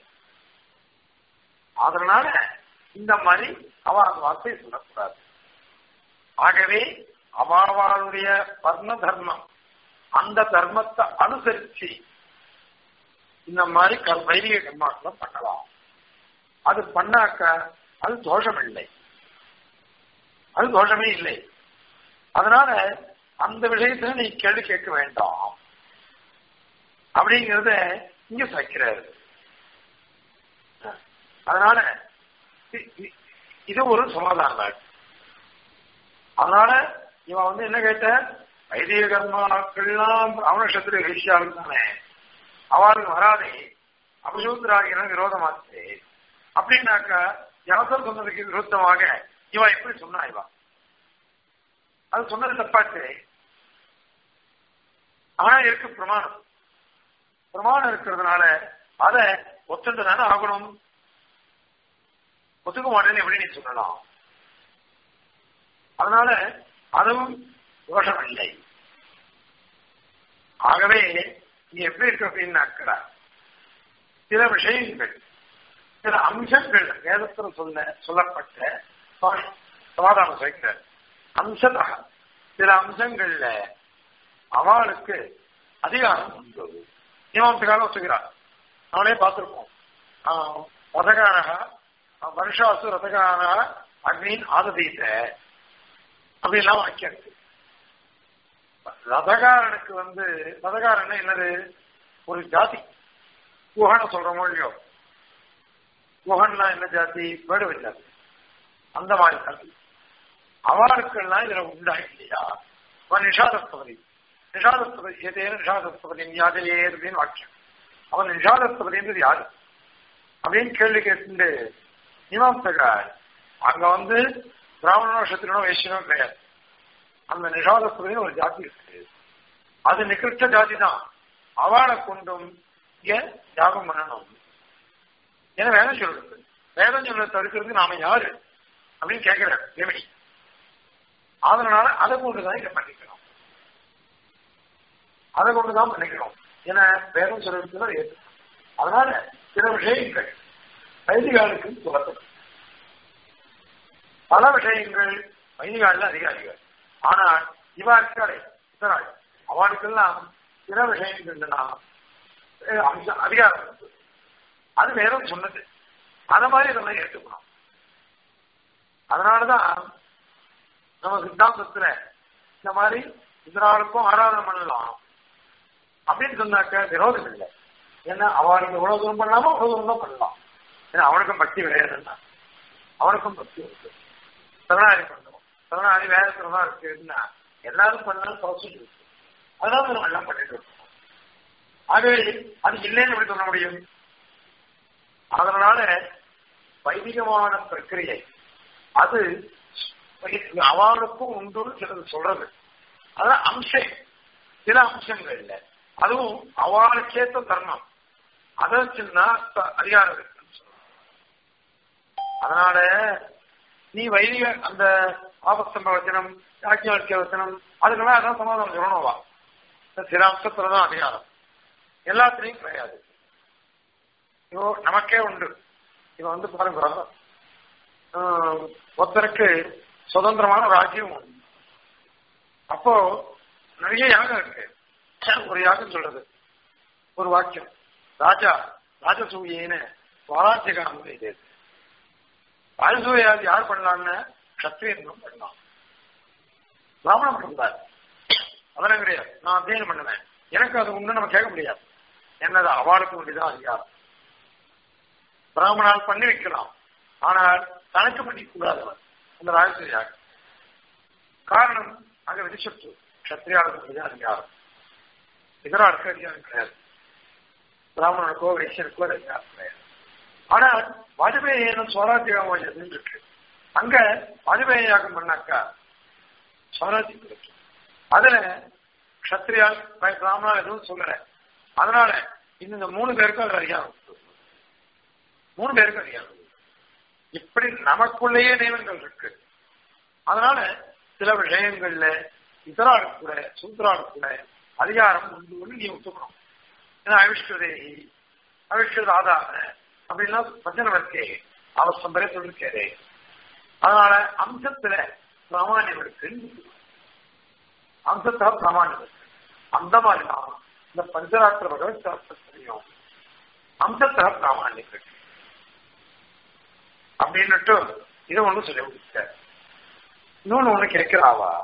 அதனால இந்த மாதிரி அவ அந்த வார்த்தையை சொல்லக்கூடாது ஆகவே அவாவாளுடைய வர்ண தர்மம் அந்த தர்மத்தை அனுசரிச்சு இந்த மாதிரி வைதிக கர்மாக்களை பண்ணலாம் அது பண்ணாக்க அது தோஷம் இல்லை அது தோஷமே இல்லை அதனால அந்த விஷயத்துல நீ கேள்வி கேட்க வேண்டாம் அப்படிங்கறத இங்க சைக்கிறாரு அதனால இது ஒரு சமாதானம் அதனால இவன் வந்து என்ன கேட்ட வைதிக கர்மாக்கள்லாம் அவனஷத்துல விஷயம் தானே அவளுக்கு வராதே அபிசூத்திராகிற விரோதமாச்சு அப்படின்னாக்கா யாசர் சொன்னதுக்கு விருத்தமாக இவன் எப்படி சொன்னா இவன் அது சொன்னது தப்பாச்சு ஆனா இருக்கு பிரமாணம் பிரமாணம் இருக்கிறதுனால அதை ஒத்துண்டு தானே ஆகணும் ஒத்துக்க மாட்டேன்னு எப்படி நீ சொல்லலாம் அதனால அதுவும் தோஷம் இல்லை ஆகவே நீ எப்படி இருக்க அப்படின்னாக்கா சில விஷயங்கள் சில அம்சங்கள் வேதத்துல சொல்ல சொல்லப்பட்ட சுவாமி சமாதானம் சொல்கிறார் அம்சதா சில அம்சங்கள்ல அவளுக்கு அதிகாரம் உண்டு மீமாம்சகால வச்சுக்கிறார் அவனே பார்த்திருப்போம் ரதகாரக வருஷாசு ரதகாரக அக்னின் ஆததீத்த அப்படின்லாம் வாக்கியம் இருக்கு ரதகாரனுக்கு வந்து ரதகாரன் என்னது ஒரு ஜாதி குஹன சொல்றோமோ இல்லையோ குஹன்னா என்ன ஜாதி வேடுவ ஜாதி அந்த மாதிரி ஜாதி அவளுக்கெல்லாம் இதுல உண்டா இல்லையா அவன் நிஷாதஸ்தபதி நிஷாதஸ்தபதி ஏதேனும் நிஷாதஸ்தபதி யாதையே அப்படின்னு வாக்கியம் அவன் நிஷாதஸ்தபதின்றது யாரு அப்படின்னு கேள்வி கேட்டு மீமாம்சகார் அங்க வந்து பிராமணனோ சத்திரனோ வைசியனோ கிடையாது அந்த நிஷாதஸ்தபதினு ஒரு ஜாதி இருக்கு அது நிகிருஷ்ட ஜாதி தான் அவளை கொண்டும் இங்க யாகம் பண்ணணும் ஏன்னா வேதம் சொல்றது வேதம் சொல்ல தடுக்கிறது நாம யாரு அப்படின்னு கேட்கிறார் தேவனி அதனால அதை கொண்டுதான் இதை பண்ணிக்கிறோம் அதை கொண்டுதான் பண்ணிக்கிறோம் ஏன்னா வேதம் சொல்றது ஏற்று அதனால சில விஷயங்கள் வைதிகாலுக்கு சொல்லப்படும் பல விஷயங்கள் வைதிகாலில் அதிகாரிகள் ஆனால் இவா இருக்காளே இத்தனாள் அவனுக்கெல்லாம் சில விஷயங்கள்னா அதிகாரம் அது வேதம் சொன்னது அத மாதிரி இதெல்லாம் ஏற்றுக்கணும் அதனாலதான் நம்ம சித்தாந்தத்துல இந்த மாதிரி இதனாலுக்கும் ஆராதனை பண்ணலாம் அப்படின்னு சொன்னாக்க விரோதம் இல்லை ஏன்னா அவனுக்கு எவ்வளவு தூரம் பண்ணலாமோ அவ்வளவு தூரம் தான் பண்ணலாம் ஏன்னா அவனுக்கும் பக்தி கிடையாதுன்னா அவனுக்கும் பக்தி இருக்கு சரணாதி பண்ணுவோம் சரணாதி வேதத்துல தான் இருக்குன்னா எல்லாரும் பண்ணாலும் ப்ராசஸ் இருக்கு அதனால நம்ம எல்லாம் பண்ணிட்டு இருக்கோம் ஆகவே அது இல்லைன்னு எப்படி சொல்ல முடியும் அதனால வைதிகமான பிரக்கிரியை அது அவளுக்கும் உண்டு சிலது சொல்றது அதான் அம்சம் சில அம்சங்கள் இல்லை அதுவும் அவளுக்கேத்த தர்மம் அதை வச்சுன்னா அதிகாரம் இருக்குன்னு சொல்றாங்க அதனால நீ வைதிக அந்த ஆபஸ்தம்ப வச்சனம் யாக்கியாக்கிய வச்சனம் அதுக்கெல்லாம் அதான் சமாதானம் சொல்லணும்வா சில அம்சத்துலதான் அதிகாரம் எல்லாத்துலயும் கிடையாது இப்போ நமக்கே உண்டு இப்ப வந்து பாருங்க ஒருத்தருக்கு சுதந்திரமான ராஜ்யம் உண்டு அப்போ நிறைய யாகம் இருக்கு ஒரு யாகம் சொல்றது ஒரு வாக்கியம் ராஜா ராஜசூயின்னு சுவராஜ்யகாரம் இது ராஜசூயாது யார் பண்ணலான்னு கத்திரியன் பண்ணலாம் பிராமணம் பண்ணார் அதெல்லாம் கிடையாது நான் அத்தியனம் பண்ணுவேன் எனக்கு அது ஒண்ணு நம்ம கேட்க முடியாது என்னது அவளுக்கு வேண்டிதான் அதிகாரம் பிராமணால் பண்ணி வைக்கலாம் ஆனால் தனக்கு பண்ணி கூடாதவர் அந்த ராஜசூயாக காரணம் அங்க விதிசத்து கத்திரியாளர்களுக்கு அதிகாரம் இதராளுக்கு அதிகாரம் கிடையாது பிராமணனுக்கோ வைசியனுக்கோ அதிகாரம் கிடையாது ஆனால் வாஜபேயி என்ன சுவராஜ்யம் இருக்கு அங்க வாஜபேயி யாகம் பண்ணாக்கா சுவராஜ்யம் கிடைக்கும் அதுல கத்திரியால் பிராமணா எதுவும் சொல்லல அதனால இந்த மூணு பேருக்கும் அது அதிகாரம் மூணு பேருக்கு அதிகாரம் இப்படி நமக்குள்ளேயே நியமங்கள் இருக்கு அதனால சில விஷயங்கள்ல இதராடு கூட சூத்ராடு கூட அதிகாரம் உண்டு நீ ஒத்துக்கணும் ஏன்னா அவிஷ்வதேகி அவிஷ்வத ஆதார அப்படின்லாம் வச்சனம் இருக்கே அவசரம் வரை சொல்லிருக்காரு அதனால அம்சத்துல பிராமாணியம் இருக்கு அம்சத்துல பிராமாணியம் இருக்கு அந்த மாதிரி தான் இந்த பஞ்சராத்திர பகவத் சாஸ்திரத்திலையும் அம்சத்துல பிராமாணியம் இருக்கு அப்படின்னுட்டு இதை ஒண்ணு சொல்லி முடிச்சார் இன்னொன்னு ஒண்ணு கேட்கிறாவா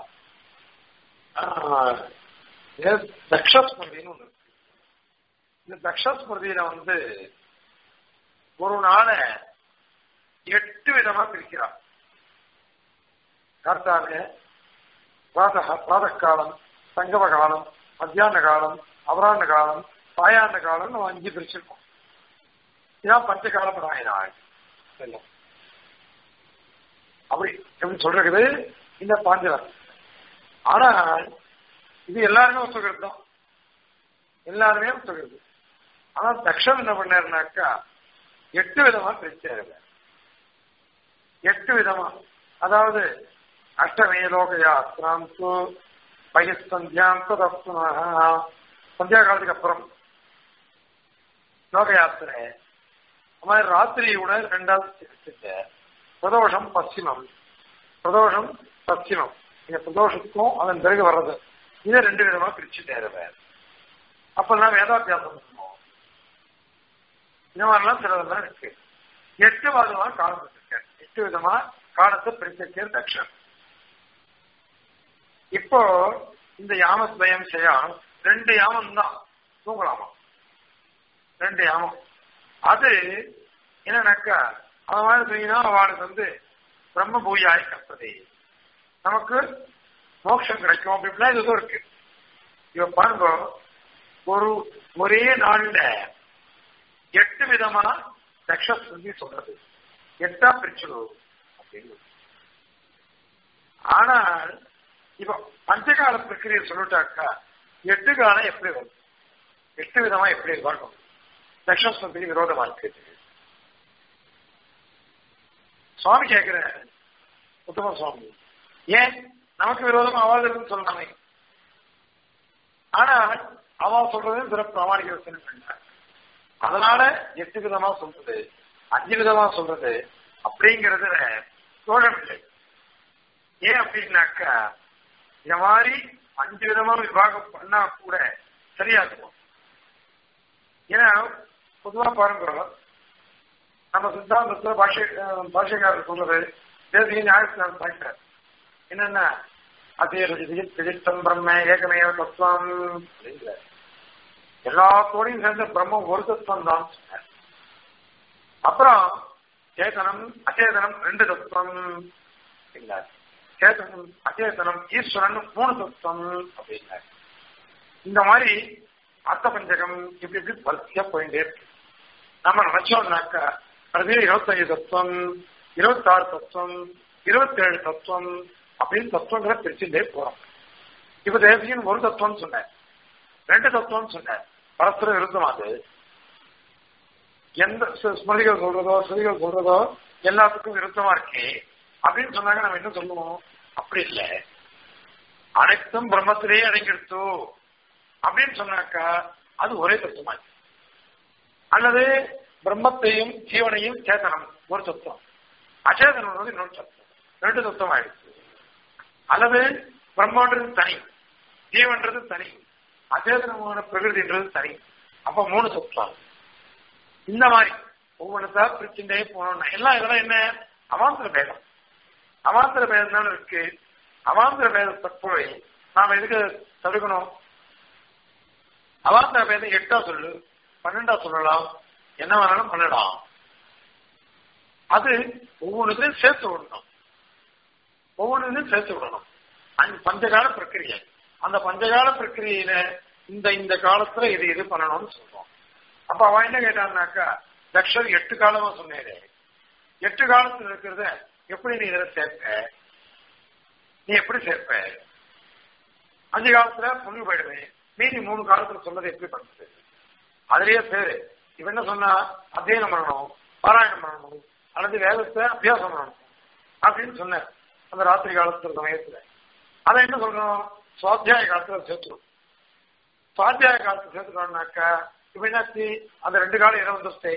தக்ஷஸ்மிருதின்னு ஒண்ணு இந்த தக்ஷஸ்மிருதியில வந்து ஒரு நாளை எட்டு விதமா பிரிக்கிறான் கர்த்தாவே பிராதக பிராத காலம் சங்கம காலம் மத்தியான காலம் அபராண்ட காலம் சாயாண்ட காலம் நம்ம அஞ்சு பிரிச்சிருக்கோம் இதான் பஞ்ச காலப்படாயினாள் அப்படி எப்படி சொல்றது இந்த பாஞ்சலம் ஆனால் இது எல்லாருமே ஒத்துக்கிறது தான் எல்லாருமே ஒத்துக்கிறது ஆனா தக்ஷம் என்ன பண்ணாருனாக்கா எட்டு விதமா பிரிச்சாரு எட்டு விதமா அதாவது அஷ்டமே லோகயாத்திராம் பயிர்சந்தியாம் சந்தியா காலத்துக்கு அப்புறம் லோக யாத்திரை அது மாதிரி ராத்திரியோட ரெண்டாவது பிரிச்சுட்ட பிரதோஷம் பশ্চিமம் பிரதோஷம் பশ্চিமம் இந்த பிரதோஷத்துக்கும் அதன் பிறகு வர்றது இதை ரெண்டு விதமா பிரிச்சுட்டாரு வேற அப்பெல்லாம் வேதாபியாசம் பண்ணுவோம் இந்த மாதிரிலாம் சிலதெல்லாம் இருக்கு எட்டு விதமா காலம் வச்சிருக்கேன் எட்டு விதமா காலத்தை பிரிச்சிருக்கேன் தக்ஷன் இப்போ இந்த யாமத்வயம் செய்யாம் ரெண்டு யாமம் தான் தூங்கலாமா ரெண்டு யாமம் அது என்னன்னாக்கா அவன் மாதிரி தூங்கினா அவளுக்கு வந்து பிரம்ம பூயாய் கற்பதே நமக்கு மோட்சம் கிடைக்கும் அப்படின்லாம் இது இருக்கு இவ பாருங்க ஒரு ஒரே நாள்ல எட்டு விதமா தக்ஷஸ்ருதி சொல்றது எட்டா பிரிச்சுடும் அப்படின்னு ஆனால் இப்ப பஞ்சகால பிரக்கிரியை சொல்லிட்டாக்கா எட்டு காலம் எப்படி வரும் எட்டு விதமா எப்படி வரணும் தக்ஷஸ்ருதிக்கு விரோதமா இருக்கு சுவாமி கேட்கிற உத்தம சுவாமி ஏன் நமக்கு விரோதமா அவாதம் சொல்லாமே ஆனா அவ சொல்றது சில பிராமணிக வசனம் பண்ணார் அதனால எட்டு விதமா சொல்றது அஞ்சு விதமா சொல்றது அப்படிங்கறதுல தோழம் இல்லை ஏன் அப்படின்னாக்கா இந்த மாதிரி அஞ்சு விதமா விவாகம் பண்ணா கூட சரியா இருக்கும் ஏன்னா பொதுவா பாருங்க நம்ம சித்தாந்தத்துல பாஷை பாஷைக்காரர் சொல்றது தேசிய நியாயத்தினார் பாக்கிறார் என்னன்னா அதே திதித்தம் பிரம்ம ஏகமேவ தத்துவம் அப்படிங்கிற எல்லாத்தோடையும் சேர்ந்த பிரம்மம் ஒரு தத்துவம் தான் சொன்னார் அப்புறம் சேதனம் அச்சேதனம் ரெண்டு தத்துவம் அப்படிங்கிறார் சேதனம் அச்சேதனம் ஈஸ்வரன் மூணு தத்துவம் அப்படிங்கிறார் இந்த மாதிரி அர்த்த பஞ்சகம் இப்படி இப்படி வரிசையா போயிட்டே இருக்கு நம்ம நினைச்சோம்னாக்கா அது இருபத்தஞ்சு தத்துவம் இருபத்தாறு தத்துவம் இருபத்தேழு தத்துவம் அப்படின்னு தத்துவங்களை பிரிச்சுட்டே போறோம் இப்ப தேசியன் ஒரு தத்துவம் சொன்னேன் ரெண்டு தத்துவம் சொன்னேன் பரஸ்பர விருத்தம் அது எந்த ஸ்மிருதிகள் சொல்றதோ ஸ்ருதிகள் சொல்றதோ எல்லாத்துக்கும் விருத்தமா இருக்கே அப்படின்னு சொன்னாங்க நம்ம என்ன சொல்லுவோம் அப்படி இல்லை அனைத்தும் பிரம்மத்திலேயே அடங்கிடுத்தோ அப்படின்னு சொன்னாக்கா அது ஒரே தத்துவமா அல்லது பிரம்மத்தையும் ஜீவனையும் சேத்தனம் ஒரு தத்துவம் அச்சேதனம் வந்து இன்னொரு தத்துவம் ரெண்டு தத்துவம் ஆயிடுச்சு அல்லது பிரம்மன்றது தனி ஜீவன்றது தனி அச்சேதனமான பிரகிருதின்றது தனி அப்ப மூணு தத்துவம் இந்த மாதிரி ஒவ்வொன்றதா பிரிச்சுட்டே போனோம்னா எல்லாம் இதெல்லாம் என்ன அவாந்திர பேதம் அவாந்திர பேதம் தானே இருக்கு அவாந்திர பேதத்தை போய் நாம எதுக்கு தடுக்கணும் அவாந்திர பேதம் எட்டா சொல்லு பன்னெண்டா சொல்லலாம் என்ன வேணாலும் பண்ணலாம் அது ஒவ்வொன்றுத்தையும் சேர்த்து விடணும் ஒவ்வொன்றுத்தையும் சேர்த்து விடணும் அந்த பஞ்சகால பிரக்கிரியை அந்த பஞ்சகால பிரக்கிரியில இந்த இந்த காலத்துல இது இது பண்ணணும்னு சொல்றோம் அப்ப அவன் என்ன கேட்டான்னாக்கா தக்ஷர் எட்டு காலமா சொன்னேன் எட்டு காலத்துல இருக்கிறத எப்படி நீ இதில் சேர்ப்ப நீ எப்படி சேர்ப்ப அஞ்சு காலத்துல பொண்ணு போயிடுவேன் மீதி மூணு காலத்துல சொன்னதை எப்படி பண்றது அதுலயே பேரு இவன் என்ன சொன்னா அத்தியனம் பண்ணணும் பாராயணம் பண்ணணும் அல்லது வேதத்தை அபியாசம் பண்ணணும் அப்படின்னு சொன்னார் அந்த ராத்திரி காலத்துல சமயத்துல அதை என்ன சொல்றோம் சுவாத்தியாய காலத்துல சேர்த்துரும் சுவாத்தியாய காலத்துல சேர்த்துக்கணும்னாக்கா இப்ப என்னாச்சு அந்த ரெண்டு காலம் இருபது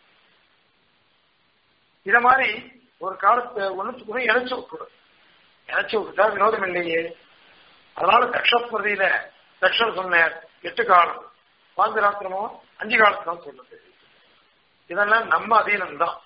இத மாதிரி ஒரு காலத்தை ஒண்ணுத்துக்குமே இணைச்சு விட்டுடும் இணைச்சு விட்டுட்டா வினோதம் இல்லையே அதனால தக்ஷஸ்மதியில தக்ஷன் சொன்னார் எட்டு காலம் பாந்தராத்திரமோ அஞ்சு காலத்து தான் சொல்லுது இதெல்லாம் நம்ம அதீனம் தான்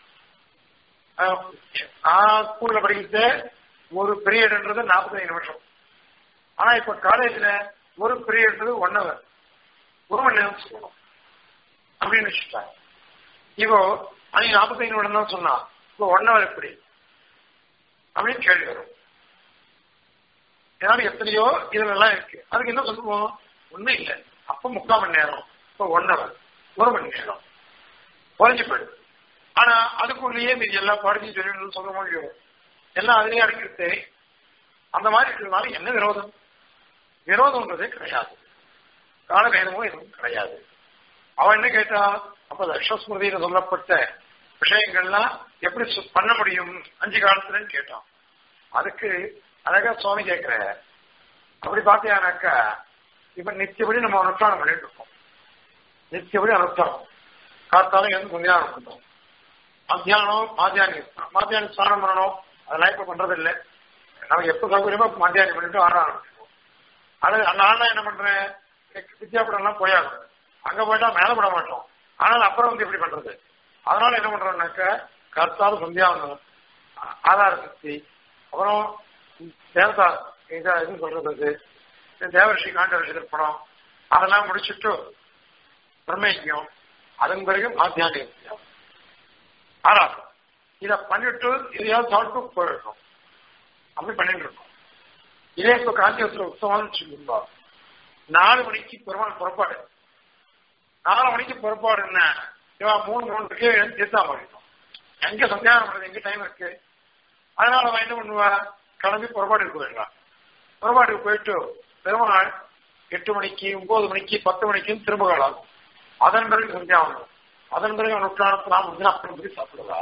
நான் ஸ்கூல்ல படிக்கிட்டு ஒரு பீரியட்ன்றது நாற்பத்தஞ்சு நிமிஷம் ஆனா இப்ப காலேஜ்ல ஒரு பீரியட்ன்றது ஒன் ஹவர் ஒரு மணி நேரம் சொல்லணும் அப்படின்னு வச்சுட்டாங்க இப்போ அன்னைக்கு நாற்பத்தைந்து நிமிடம் தான் சொன்னா இப்போ ஒன் ஹவர் எப்படி அப்படின்னு கேள்வி வரும் ஏன்னா எத்தனையோ இதுல இருக்கு அதுக்கு என்ன சொல்லுவோம் ஒண்ணும் இல்லை அப்ப முக்கால் மணி நேரம் இப்போ ஒன் ஹவர் ஒரு மணி நேரம் குறைஞ்சு போயிடுது ஆனா அதுக்குள்ளேயே மீதி எல்லா பாடத்தையும் சொல்லணும்னு சொல்ல முடியும் எல்லாம் அதுலயே அடங்கிட்டு அந்த மாதிரி இருக்கிறதுனால என்ன விரோதம் விரோதம்ன்றதே கிடையாது காலபேதமும் எதுவும் கிடையாது அவன் என்ன கேட்டா அப்ப தக்ஷஸ்மிருதியில சொல்லப்பட்ட விஷயங்கள்லாம் எப்படி பண்ண முடியும் அஞ்சு காலத்துலன்னு கேட்டான் அதுக்கு அழகா சுவாமி கேட்கிற அப்படி பார்த்தியானாக்கா இப்ப நித்தியபடி நம்ம அனுஷ்டானம் பண்ணிட்டு இருக்கோம் நித்தியபடி அனுஷ்டானம் காத்தாலும் எழுந்து சந்தியானம் பண்றோம் மத்தியானம் மாத்தியானி மாத்தியானி ஸ்நானம் பண்ணணும் அதெல்லாம் இப்ப பண்றது இல்லை நமக்கு எப்ப சௌகரியமோ மத்தியானி பண்ணிட்டு ஆட ஆரம்பிச்சிருவோம் அது அந்த ஆள்லாம் என்ன பண்றேன் வித்யாபுரம் எல்லாம் போயாகும் அங்க போயிட்டா மேல பட மாட்டோம் ஆனால் அப்புறம் வந்து எப்படி பண்றது அதனால என்ன பண்றோம்னாக்க கர்த்தாலும் சந்தியாவந்தனம் ஆதார சக்தி அப்புறம் தேவதா இதை இது சொல்றது தேவரிஷி காண்டரிஷி திருப்பணம் அதெல்லாம் முடிச்சுட்டு பிரம்மயஜம் அதன் பிறகு மாத்தியானியம் ஆறாவது இத பண்ணிட்டு இதையாவது சாப்பிட்டு போயிடணும் அப்படி பண்ணிட்டு இருக்கோம் இதே இப்ப காஞ்சிபுரத்துல உத்தமம்னு சொல்லியிருந்தோம் நாலு மணிக்கு பெருமாள் புறப்பாடு நாலு மணிக்கு புறப்பாடு என்ன இவன் மூணு மூணுக்கு தீர்த்தா பண்ணிட்டோம் எங்க சந்தியானம் பண்றது எங்க டைம் இருக்கு அதனால அவன் என்ன பண்ணுவா கிளம்பி புறப்பாட்டுக்கு போயிடுறான் புறப்பாட்டுக்கு போயிட்டு பெருமாள் எட்டு மணிக்கு ஒன்பது மணிக்கு பத்து மணிக்கும் திரும்ப காலம் அதன் பிறகு சந்தியாவனம் அதன் பிறகு அனுஷ்டானத்தை நாம் வந்து அப்புறம் போய் சாப்பிடுவா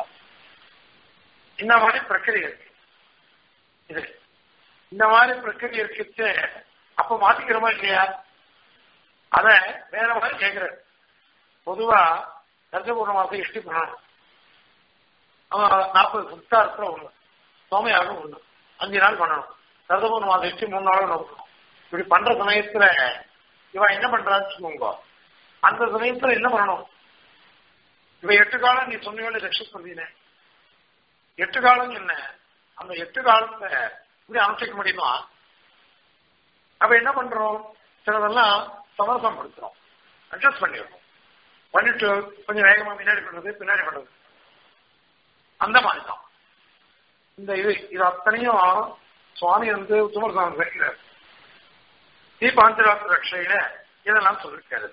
இந்த மாதிரி பிரக்கிரியை இருக்கு இது இந்த மாதிரி பிரக்கிரியை இருக்கிறது அப்ப மாத்திக்கிறோமா இல்லையா அத வேற மாதிரி கேட்கிற பொதுவா தர்ஜபூர்ண மாசம் இஷ்டி பண்ணணும் அவன் நாற்பது சுத்தாரத்துல ஒண்ணு சோமையாக ஒண்ணு அஞ்சு நாள் பண்ணணும் தர்ஜபூர்ண மாசம் இஷ்டி மூணு நாள் நோக்கணும் இப்படி பண்ற சமயத்துல இவன் என்ன பண்றான்னு வச்சுக்கோங்க அந்த சமயத்துல என்ன பண்ணணும் இவ எட்டு காலம் நீ சொன்ன ரட்சி சொல்றீனே எட்டு காலம் என்ன அந்த எட்டு காலத்தை இப்படி அனுஷ்டிக்க முடியுமா அப்ப என்ன பண்றோம் சிலதெல்லாம் சமரசம் படுத்துறோம் அட்ஜஸ்ட் பண்ணிடுறோம் பண்ணிட்டு கொஞ்சம் வேகமா முன்னாடி பண்றது பின்னாடி பண்றது அந்த மாதிரி தான் இந்த இது இது அத்தனையும் சுவாமி வந்து சுமரசாமி வைக்கிறார் தீபாஞ்சராத்திர ரட்சையில இதெல்லாம் சொல்லிருக்காரு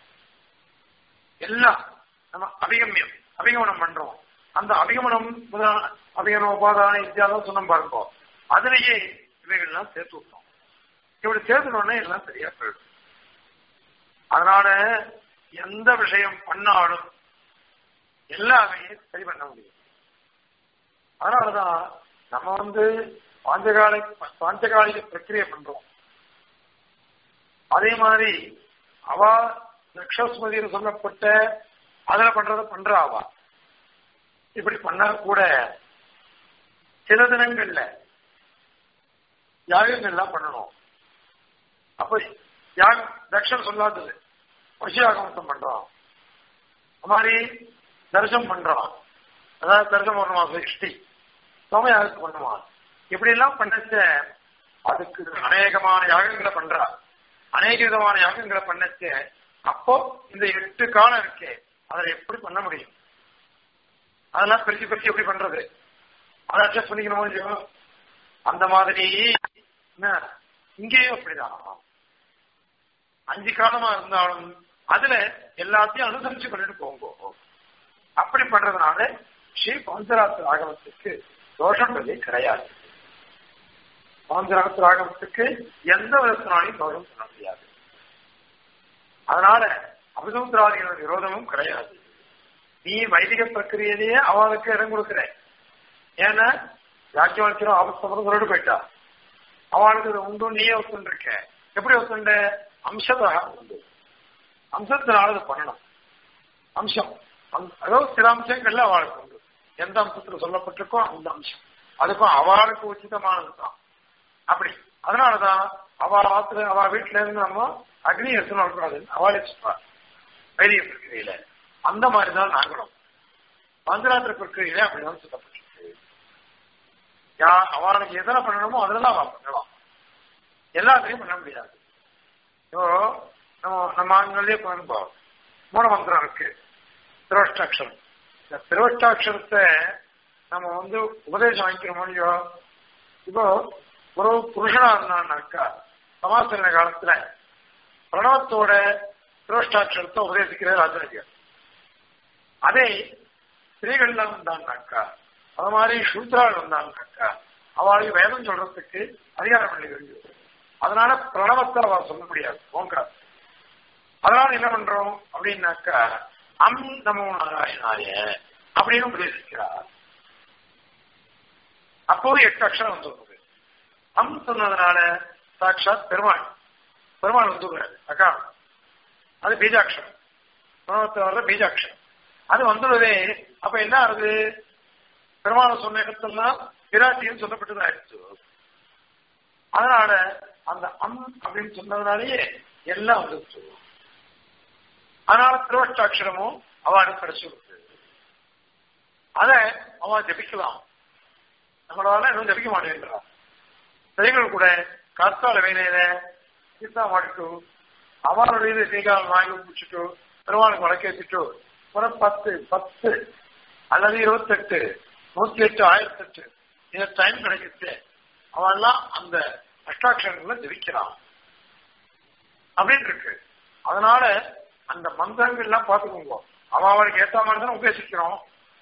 எல்லாம் நம்ம அபிகமியம் அபிகமனம் பண்றோம் அந்த அபிகமனம் அபிகமன உபாதான இத்தியாதான் சொன்ன பாருங்க அதுலயே இவைகள்லாம் சேர்த்து விட்டோம் இப்படி சேர்த்துனோடனே எல்லாம் சரியா போயிடும் அதனால எந்த விஷயம் பண்ணாலும் எல்லாமே சரி பண்ண முடியும் அதனாலதான் நம்ம வந்து பாஞ்சகால பாஞ்சகாலிக பிரக்கிரியை பண்றோம் அதே மாதிரி அவ லக்ஷஸ்மதியில் சொல்லப்பட்ட அதுல பண்றத பண்ற அவா இப்படி பண்ணா கூட சில தினங்கள்ல யாகங்கள்லாம் பண்ணணும் அப்ப யாகம் தட்சம் சொல்லாதது வசியாகமத்தம் பண்றான் அது மாதிரி தரிசனம் பண்றான் அதாவது தரிசனம் ஒரு மாசம் இஷ்டி சோமயாகத்துக்கு பண்ணுவான் இப்படி எல்லாம் பண்ணச்ச அதுக்கு அநேகமான யாகங்களை பண்றா அநேக விதமான யாகங்களை பண்ணச்ச அப்போ இந்த எட்டு காலம் இருக்கே அதை எப்படி பண்ண முடியும் அதெல்லாம் பிரிச்சு பிரிச்சு எப்படி பண்றது அதை அட்ஜஸ்ட் பண்ணிக்கணுமோ இல்லையோ அந்த மாதிரி இங்கேயும் அப்படிதான் அஞ்சு காலமா இருந்தாலும் அதுல எல்லாத்தையும் அனுசரிச்சு பண்ணிட்டு போங்க அப்படி பண்றதுனால ஸ்ரீ பஞ்சராத்திர ஆகமத்துக்கு தோஷங்களே கிடையாது பஞ்சராத்திர ஆகமத்துக்கு எந்த விதத்தினாலையும் தோஷம் சொல்ல முடியாது அதனால அபிசமுத்திராதிகளோட விரோதமும் கிடையாது நீ வைதிக பிரக்கிரியிலேயே அவளுக்கு இடம் கொடுக்கிற ஏன்னா யாக்கியவாக்கியம் ஆபத்தப்படும் சொல்லிட்டு போயிட்டா அவளுக்கு இது உண்டு நீயே ஒத்துருக்க எப்படி ஒத்துண்ட அம்சதாக உண்டு அம்சத்தினால அதை பண்ணணும் அம்சம் அதாவது சில அம்சங்கள்ல அவளுக்கு உண்டு எந்த அம்சத்துல சொல்லப்பட்டிருக்கோ அந்த அம்சம் அதுக்கும் அவளுக்கு உச்சிதமானது தான் அப்படி அதனாலதான் அவ ஆத்துல அவ வீட்டுல இருந்து நம்ம அக்னி எத்தனை வரக்கூடாதுன்னு அவளே சொல்றா வைதிக பிரக்கிரியில அந்த மாதிரிதான் நாங்களும் பஞ்சராத்திர பிரக்கிரியில அப்படிதான் சொல்லப்பட்டிருக்கு யா அவளுக்கு எதனை பண்ணணுமோ அதெல்லாம் அவ பண்ணலாம் எல்லாத்தையும் பண்ண முடியாது இப்போ நம்ம நம்ம ஆண்களே பண்ணுவோம் மூலமந்திரம் இருக்கு திருவஷ்டாட்சரம் இந்த திருவஷ்டாட்சரத்தை நம்ம வந்து உபதேசம் வாங்கிக்கிறோமோ இல்லையோ இப்போ ஒரு புருஷனா இருந்தான்னாக்கா சமாசன காலத்துல பிரணவத்தோட திருவஷ்டாட்சரத்தை உபதேசிக்கிற ராஜாஜியர் அதே ஸ்திரீகள்லாம் வந்தாங்கனாக்கா அது மாதிரி சூத்ராள் வந்தாங்கனாக்கா அவளுக்கு வேதம் சொல்றதுக்கு அதிகாரம் பண்ணி வேண்டியது அதனால பிரணவத்தை அவ சொல்ல முடியாது ஓங்கார் அதனால என்ன பண்றோம் அப்படின்னாக்கா அம் நமோ நாராயணாய அப்படின்னு உபதேசிக்கிறார் அப்போது எட்டு அக்ஷரம் வந்துருக்குது அம் சொன்னதுனால சாட்சாத் பெருமாள் பெருமாள் வந்துடுறாரு அக்கா அது பீஜாட்சரம் பிரணவத்தை வர்ற பீஜாட்சரம் அது வந்துடுதே அப்ப என்ன ஆகுது பெருமான சொன்ன இடத்துலாம் பிராட்டியும் சொல்லப்பட்டது ஆயிடுச்சு அதனால அந்த அம் அப்படின்னு சொன்னதுனாலேயே எல்லாம் வந்துருச்சு அதனால திருவஷ்டாட்சரமும் அவளுக்கு கிடைச்சு கொடுத்து அத அவன் ஜபிக்கலாம் நம்மளால இன்னும் ஜபிக்க மாட்டேங்கிறான் ஸ்திரீகள் கூட கர்த்தால வேலையில சீதா மாட்டிட்டு அவனுடைய ஸ்ரீகால் வாங்கி பிடிச்சிட்டு பெருமாளுக்கு வழக்கேற்றிட்டு ஒரு பத்து பத்து அல்லது இருபத்தெட்டு நூத்தி எட்டு ஆயிரத்தி எட்டு இந்த டைம் கிடைக்குது அவன்லாம் அந்த அஷ்டாட்சரங்களை ஜெபிக்கிறான் அப்படின்னு இருக்கு அதனால அந்த மந்திரங்கள்லாம் பார்த்துக்கோங்க அவன் அவனுக்கு ஏற்ற மாதிரி தானே உபதேசிக்கிறோம்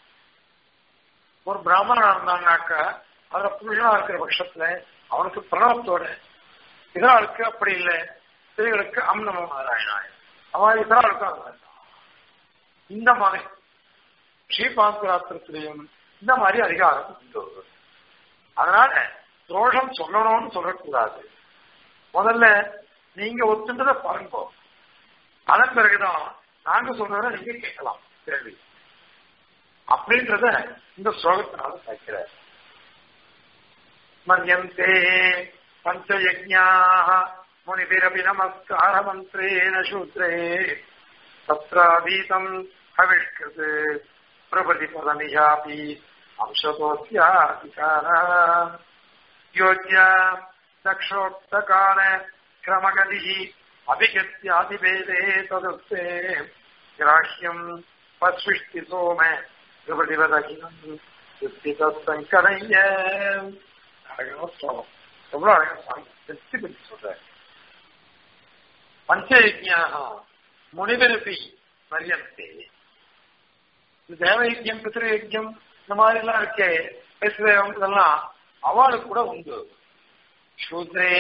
ஒரு பிராமணனா இருந்தான்னாக்க அதுல புருஷனா இருக்கிற பட்சத்துல அவனுக்கு பிரணவத்தோட இதனாளுக்கு அப்படி இல்லை ஸ்திரீகளுக்கு அம்னம நாராயணாய அவன் இதனாளுக்கு அது இந்த மாதிரி ஸ்ரீபாந்தராத்திரத்திலையும் இந்த மாதிரி அதிகாரம் உண்டு அதனால தோஷம் சொல்லணும்னு சொல்லக்கூடாது முதல்ல நீங்க ஒத்துன்றத பாருங்க அதன் பிறகுதான் நாங்க சொல்றத நீங்க கேட்கலாம் கேள்வி அப்படின்றத இந்த ஸ்லோகத்தினால சேர்க்கிற மன்யந்தே பஞ்சயஜ்ஞாः முனிபிரபி நமஸ்கார மந்திரேன சூத்ரே தத்ராதீதம் ஹவிஷ்கிருத் பிரபதி பதமியாபி अंशतोऽस्याधिकार योज्या दक्षोक्तकाल क्रमगतिः अभिगत्यादिभेदे तदस्ते ग्राह्यम् पस्विष्टि सोम பிரபதிவதகினம் யுக்திதங்கரைய அழகான ஸ்லோகம் எவ்வளவு அழகா வெற்றி பற்றி சொல்ற பஞ்சயஜ்யாக முனிவரப்பி மரியந்தே தேவயஜ்யம் பித்ருயஜ்யம் இந்த மாதிரி எல்லாம் இருக்கே பேசுதேவம் இதெல்லாம் அவளுக்கு கூட உண்டு சூத்ரே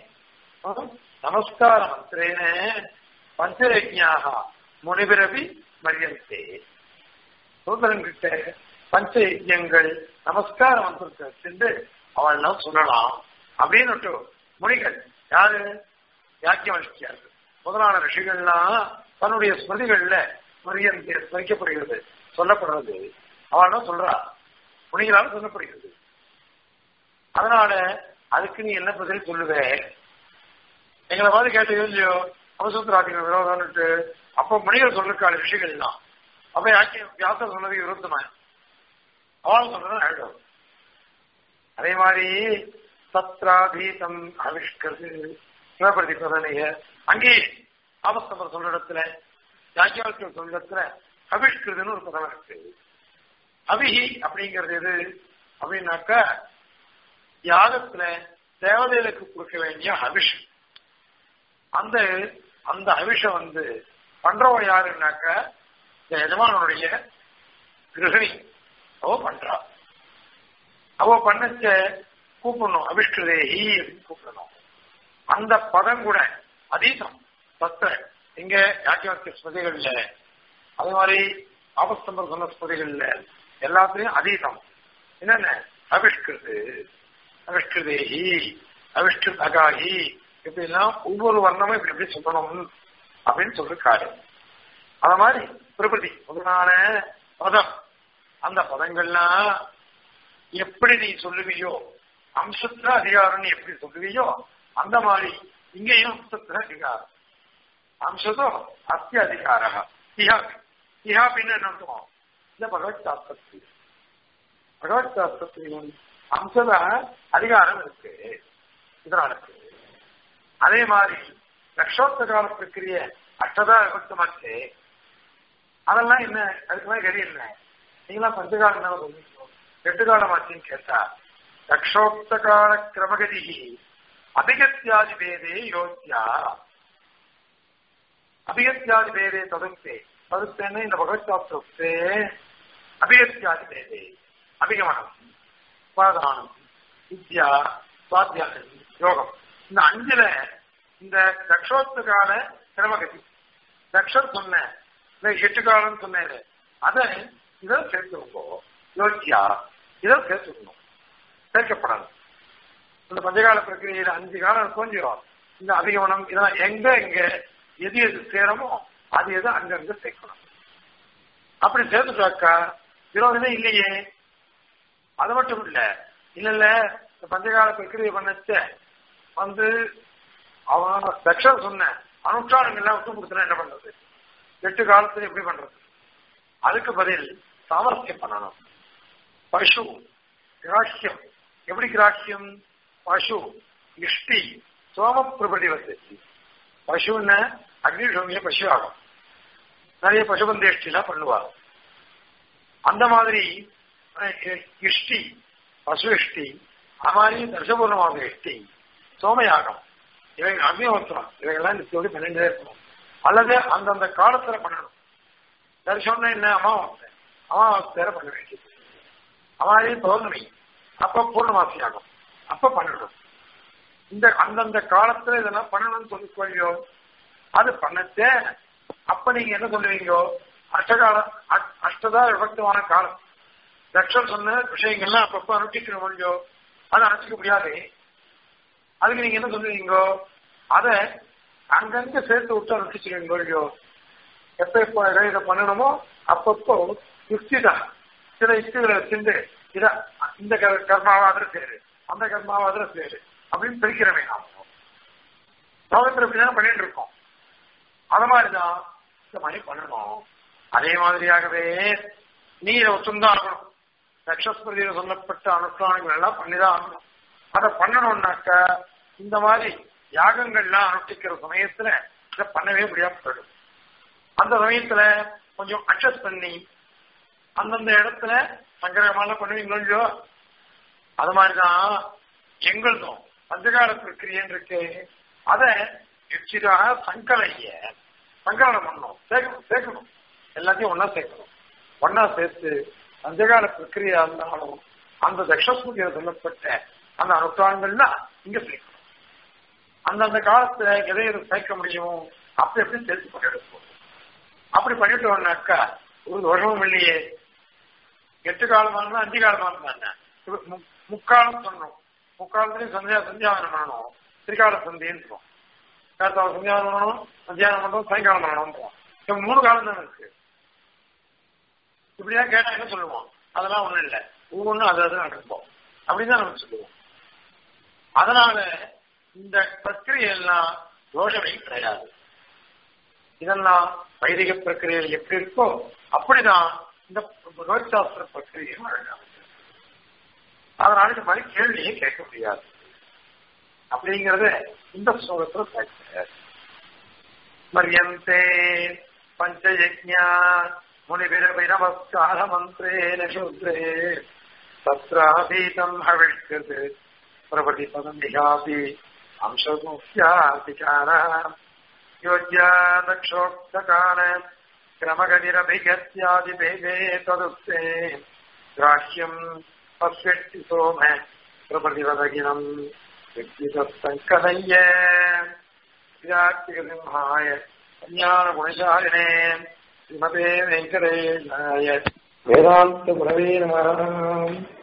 நமஸ்கார மந்திரேன பஞ்சயஜ்யாக முனிபிரபி மரியந்தே சூதரன் கிட்ட பஞ்ச யஜ்யங்கள் நமஸ்கார மந்திரத்தை சென்று அவள் சொல்லலாம் அப்படின்னு முனிகள் யாரு யாக்கியவசிக்கார்கள் முதலான ரிஷிகள்லாம் தன்னுடைய ஸ்மிருதிகள்ல மரியந்தை ஸ்மரிக்கப்படுகிறது சொல்லப்படுறது அவள் தான் சொல்றா முனிகளால் சொல்லப்படுகிறது அதனால அதுக்கு நீ என்ன பதில் சொல்லுவ எங்களை மாதிரி கேட்டது இல்லையோ அவசூத்திராதிகள் விரோதம்னுட்டு அப்போ முனிகள் சொல்லிருக்காள் ரிஷிகள் எல்லாம் அப்ப யாக்கிய வியாசர் சொன்னது விருத்தமா அவள் சொல்றது ஆயிடும் அதே மாதிரி சத்ராதீதம் ஆவிஷ்கிறது சிவபிரதி பிரதனைய அங்கே ஆபஸ்தம்பர் சொல்ற இடத்துல யாக்கியாவுக்கு சொல்ற இடத்துல அவிஷ்கிருதுன்னு ஒரு பதம் இருக்கு அபிஹி அப்படிங்கிறது எது அப்படின்னாக்க யாகத்துல தேவதைகளுக்கு கொடுக்க வேண்டிய அபிஷ் அந்த அந்த அபிஷம் வந்து பண்றவன் யாருன்னாக்க இந்த எஜமானனுடைய கிரகிணி அவ பண்றா அவ பண்ணச்ச கூப்பிடணும் அபிஷ்கிருதேஹி அப்படின்னு கூப்பிடணும் அந்த பதம் கூட அதீதம் சத்த இங்க யாக்கியவாக்கிய ஸ்மதிகள்ல அதே மாதிரி ஆபஸ்தம்பர் சொன்ன ஸ்மதிகள்ல எல்லாத்துலயும் அதீதம் என்னென்ன அபிஷ்கிருது அபிஷ்கிருதேஹி அபிஷ்கிருத் அகாஹி இப்படிலாம் ஒவ்வொரு வர்ணமும் இப்படி எப்படி சொல்லணும் அப்படின்னு சொல்லிருக்காரு அத மாதிரி பிரபதி முதலான பதம் அந்த பதங்கள்லாம் எப்படி நீ சொல்லுவியோ அம்சத்துல அதிகாரம் எப்படி சொல்லுவியோ அந்த மாதிரி இங்கேயும் அம்சத்துல அதிகாரம் அம்சதோ அஸ்தி அதிகார இஹாபி இஹாபின்னு என்ன அர்த்தம் இந்த பகவத் சாஸ்திரத்தில் பகவத் சாஸ்திரத்திலும் அம்சத அதிகாரம் இருக்கு இதனால இருக்கு அதே மாதிரி லட்சோத்த கால பிரக்கிரிய அஷ்டதா விபக்தமாச்சு அதெல்லாம் என்ன அதுக்கெல்லாம் கதி என்ன நீங்களாம் பஞ்சகாலம் தானே சொல்லிக்கோ எட்டு காலமாச்சின்னு கேட்டா லட்சோக்த கால கிரமகதி அபிகத்தியாதி பேதே யோசியா அபிகத்தியாதி பேதே ததுப்தே ததுப்தேன்னு இந்த பகவத் சாஸ்திரத்தே அபிகத்தியாதி பேதே அபிகமனம் உபாதானம் வித்யா சுவாத்தியானம் யோகம் இந்த அஞ்சுல இந்த தக்ஷோத்து கால கிரமகதி தக்ஷர் சொன்ன இந்த எட்டு காலம் சொன்னேன் அதை இதை சேர்த்துருங்கோ யோசியா இதை சேர்த்துக்கணும் சேர்க்கப்படணும் இந்த பஞ்சகால பிரக்கிரியில அஞ்சு காலம் கொஞ்சம் இந்த அதிகமனம் இதெல்லாம் எங்க எங்க எது எது சேரமோ அது எது அங்கங்க சேர்க்கணும் அப்படி சேர்த்துட்டாக்கா விரோதமே இல்லையே அது மட்டும் இல்ல இல்ல இல்ல இந்த பஞ்சகால பிரக்கிரியை பண்ணச்ச வந்து அவன் செக்ஷன் சொன்ன அனுஷ்டானங்கள்லாம் விட்டு கொடுத்தா என்ன பண்றது எட்டு காலத்துல எப்படி பண்றது அதுக்கு பதில் சாமர்த்தியம் பண்ணணும் பசு கிராக்கியம் எப்படி கிராக்கியம் பசு இஷ்டி சோம பிரபடி வந்து பசுன்னு அக்னி சோமிய பசு ஆகும் நிறைய பசுபந்தேஷ்டிலாம் பண்ணுவார் அந்த மாதிரி இஷ்டி பசு இஷ்டி அது மாதிரி தர்சபூர்ணமாக இஷ்டி சோமயாகம் இவைகள் அக்னிஹோத்திரம் இவைகள்லாம் நித்தியோடு பண்ணிட்டே இருக்கணும் அல்லது அந்தந்த காலத்துல பண்ணணும் தரிசனம்னா என்ன அமாவாசை அமாவாசை வேற பண்ண வேண்டியது அமாரி பௌர்ணமி அப்ப பூர்ணமாசி ஆகும் அப்ப பண்ணணும் இந்த அந்தந்த காலத்துல இதெல்லாம் பண்ணணும்னு சொல்லிக்கொள்ளியோ அது பண்ணச்சே அப்ப நீங்க என்ன சொல்லுவீங்க அஷ்டகால அஷ்டதா விபக்தமான காலம் தக்ஷன் சொன்ன விஷயங்கள்லாம் அப்பப்ப அனுஷ்டிக்கிற மொழியோ அதை அனுஷ்டிக்க முடியாது அதுக்கு நீங்க என்ன சொல்லுவீங்க அத அங்கங்க சேர்த்து விட்டு அனுஷ்டிச்சிருவீங்க மொழியோ எப்ப எப்ப இதை பண்ணணுமோ அப்பப்போ யுக்திதா சில யுக்திகளை வச்சிருந்து இத இந்த கர்மாவை அதில் சேரு அந்த கர்மாவை அதில் சேரு அப்படின்னு பிரிக்கிறவே நாம் லோகத்தில் இப்படிதான் பண்ணிட்டு இருக்கோம் அது மாதிரிதான் இந்த மாதிரி பண்ணணும் அதே மாதிரியாகவே நீ இதை ஒத்துந்தான் ஆகணும் நக்ஷஸ்பதியில் சொல்லப்பட்ட அனுஷ்டானங்கள் எல்லாம் பண்ணிதான் ஆகணும் அதை பண்ணணும்னாக்க இந்த மாதிரி யாகங்கள்லாம் அனுஷ்டிக்கிற சமயத்துல இதை பண்ணவே முடியாம போயிடும் அந்த சமயத்துல கொஞ்சம் அட்ஜஸ்ட் பண்ணி அந்தந்த இடத்துல சங்கரகமெல்லாம் பண்ணுவீங்களோ இல்லையோ அது மாதிரிதான் எங்களுதும் பஞ்சகால பிரக்கிரியன் இருக்கு அத எச்சிதாக சங்கலைய சங்கலனம் பண்ணணும் சேர்க்கணும் சேர்க்கணும் எல்லாத்தையும் ஒன்னா சேர்க்கணும் ஒன்னா சேர்த்து பஞ்சகால பிரக்கிரியா இருந்தாலும் அந்த தக்ஷஸ்முகியில் சொல்லப்பட்ட அந்த அனுஷ்டானங்கள்னா இங்க சேர்க்கணும் அந்தந்த காலத்துல எதை எதை சேர்க்க முடியும் அப்படி எப்படி சேர்த்து பண்ணிடுவோம் அப்படி பண்ணிட்டோம்னாக்கா ஒரு தோஷமும் இல்லையே எட்டு காலமா இருந்தா அஞ்சு காலமா இருந்தா முக்காலம் சொன்னோம் முக்காலத்துலயும் சந்தியா சந்தியாவனம் பண்ணணும் திரிகால சந்தின்னு காத்தால சந்தியாவனம் பண்ணணும் மத்தியானம் பண்ணணும் சாயங்காலம் பண்ணணும் இப்ப மூணு காலம் தானே இருக்கு இப்படிதான் கேட்டா என்ன சொல்லுவோம் அதெல்லாம் ஒண்ணும் இல்லை ஒவ்வொன்றும் அது அது நடப்போம் அப்படிதான் நம்ம சொல்லுவோம் அதனால இந்த பிரக்கிரியெல்லாம் தோஷமே கிடையாது இதெல்லாம் வைதிக பிரக்கிரியல் எப்படி இருக்கோ அப்படிதான் இந்த பகவத்சாஸ்திர பிரக்கிரியும் அழகாக அதனால இந்த மாதிரி கேள்வியே கேட்க முடியாது அப்படிங்கறத இந்த ஸ்லோகத்துல பேசுற மரியந்தே பஞ்சயஜா முனிபிரபிரமஸ்கார மந்திரேன சூத்ரே தத்ராபீதம் ஹவிஷ்கிறது பிரபதி பதமிகாபி அம்சமுக்கியாதிகார யோஜ்யா தக்ஷோக்தகால கிரமகதிரபிகத்யாதிபேதே ததுக்தே கிராஹ்யம் பஸ்யட்டி சோம பிரபதிவதகினம் व्यक्तितत्सङ्कलय्य विराट्टिकसिंहाय ज्ञानगुणशालिने श्रीमते वेङ्कटेशाय वेदान्तगुणवे नमः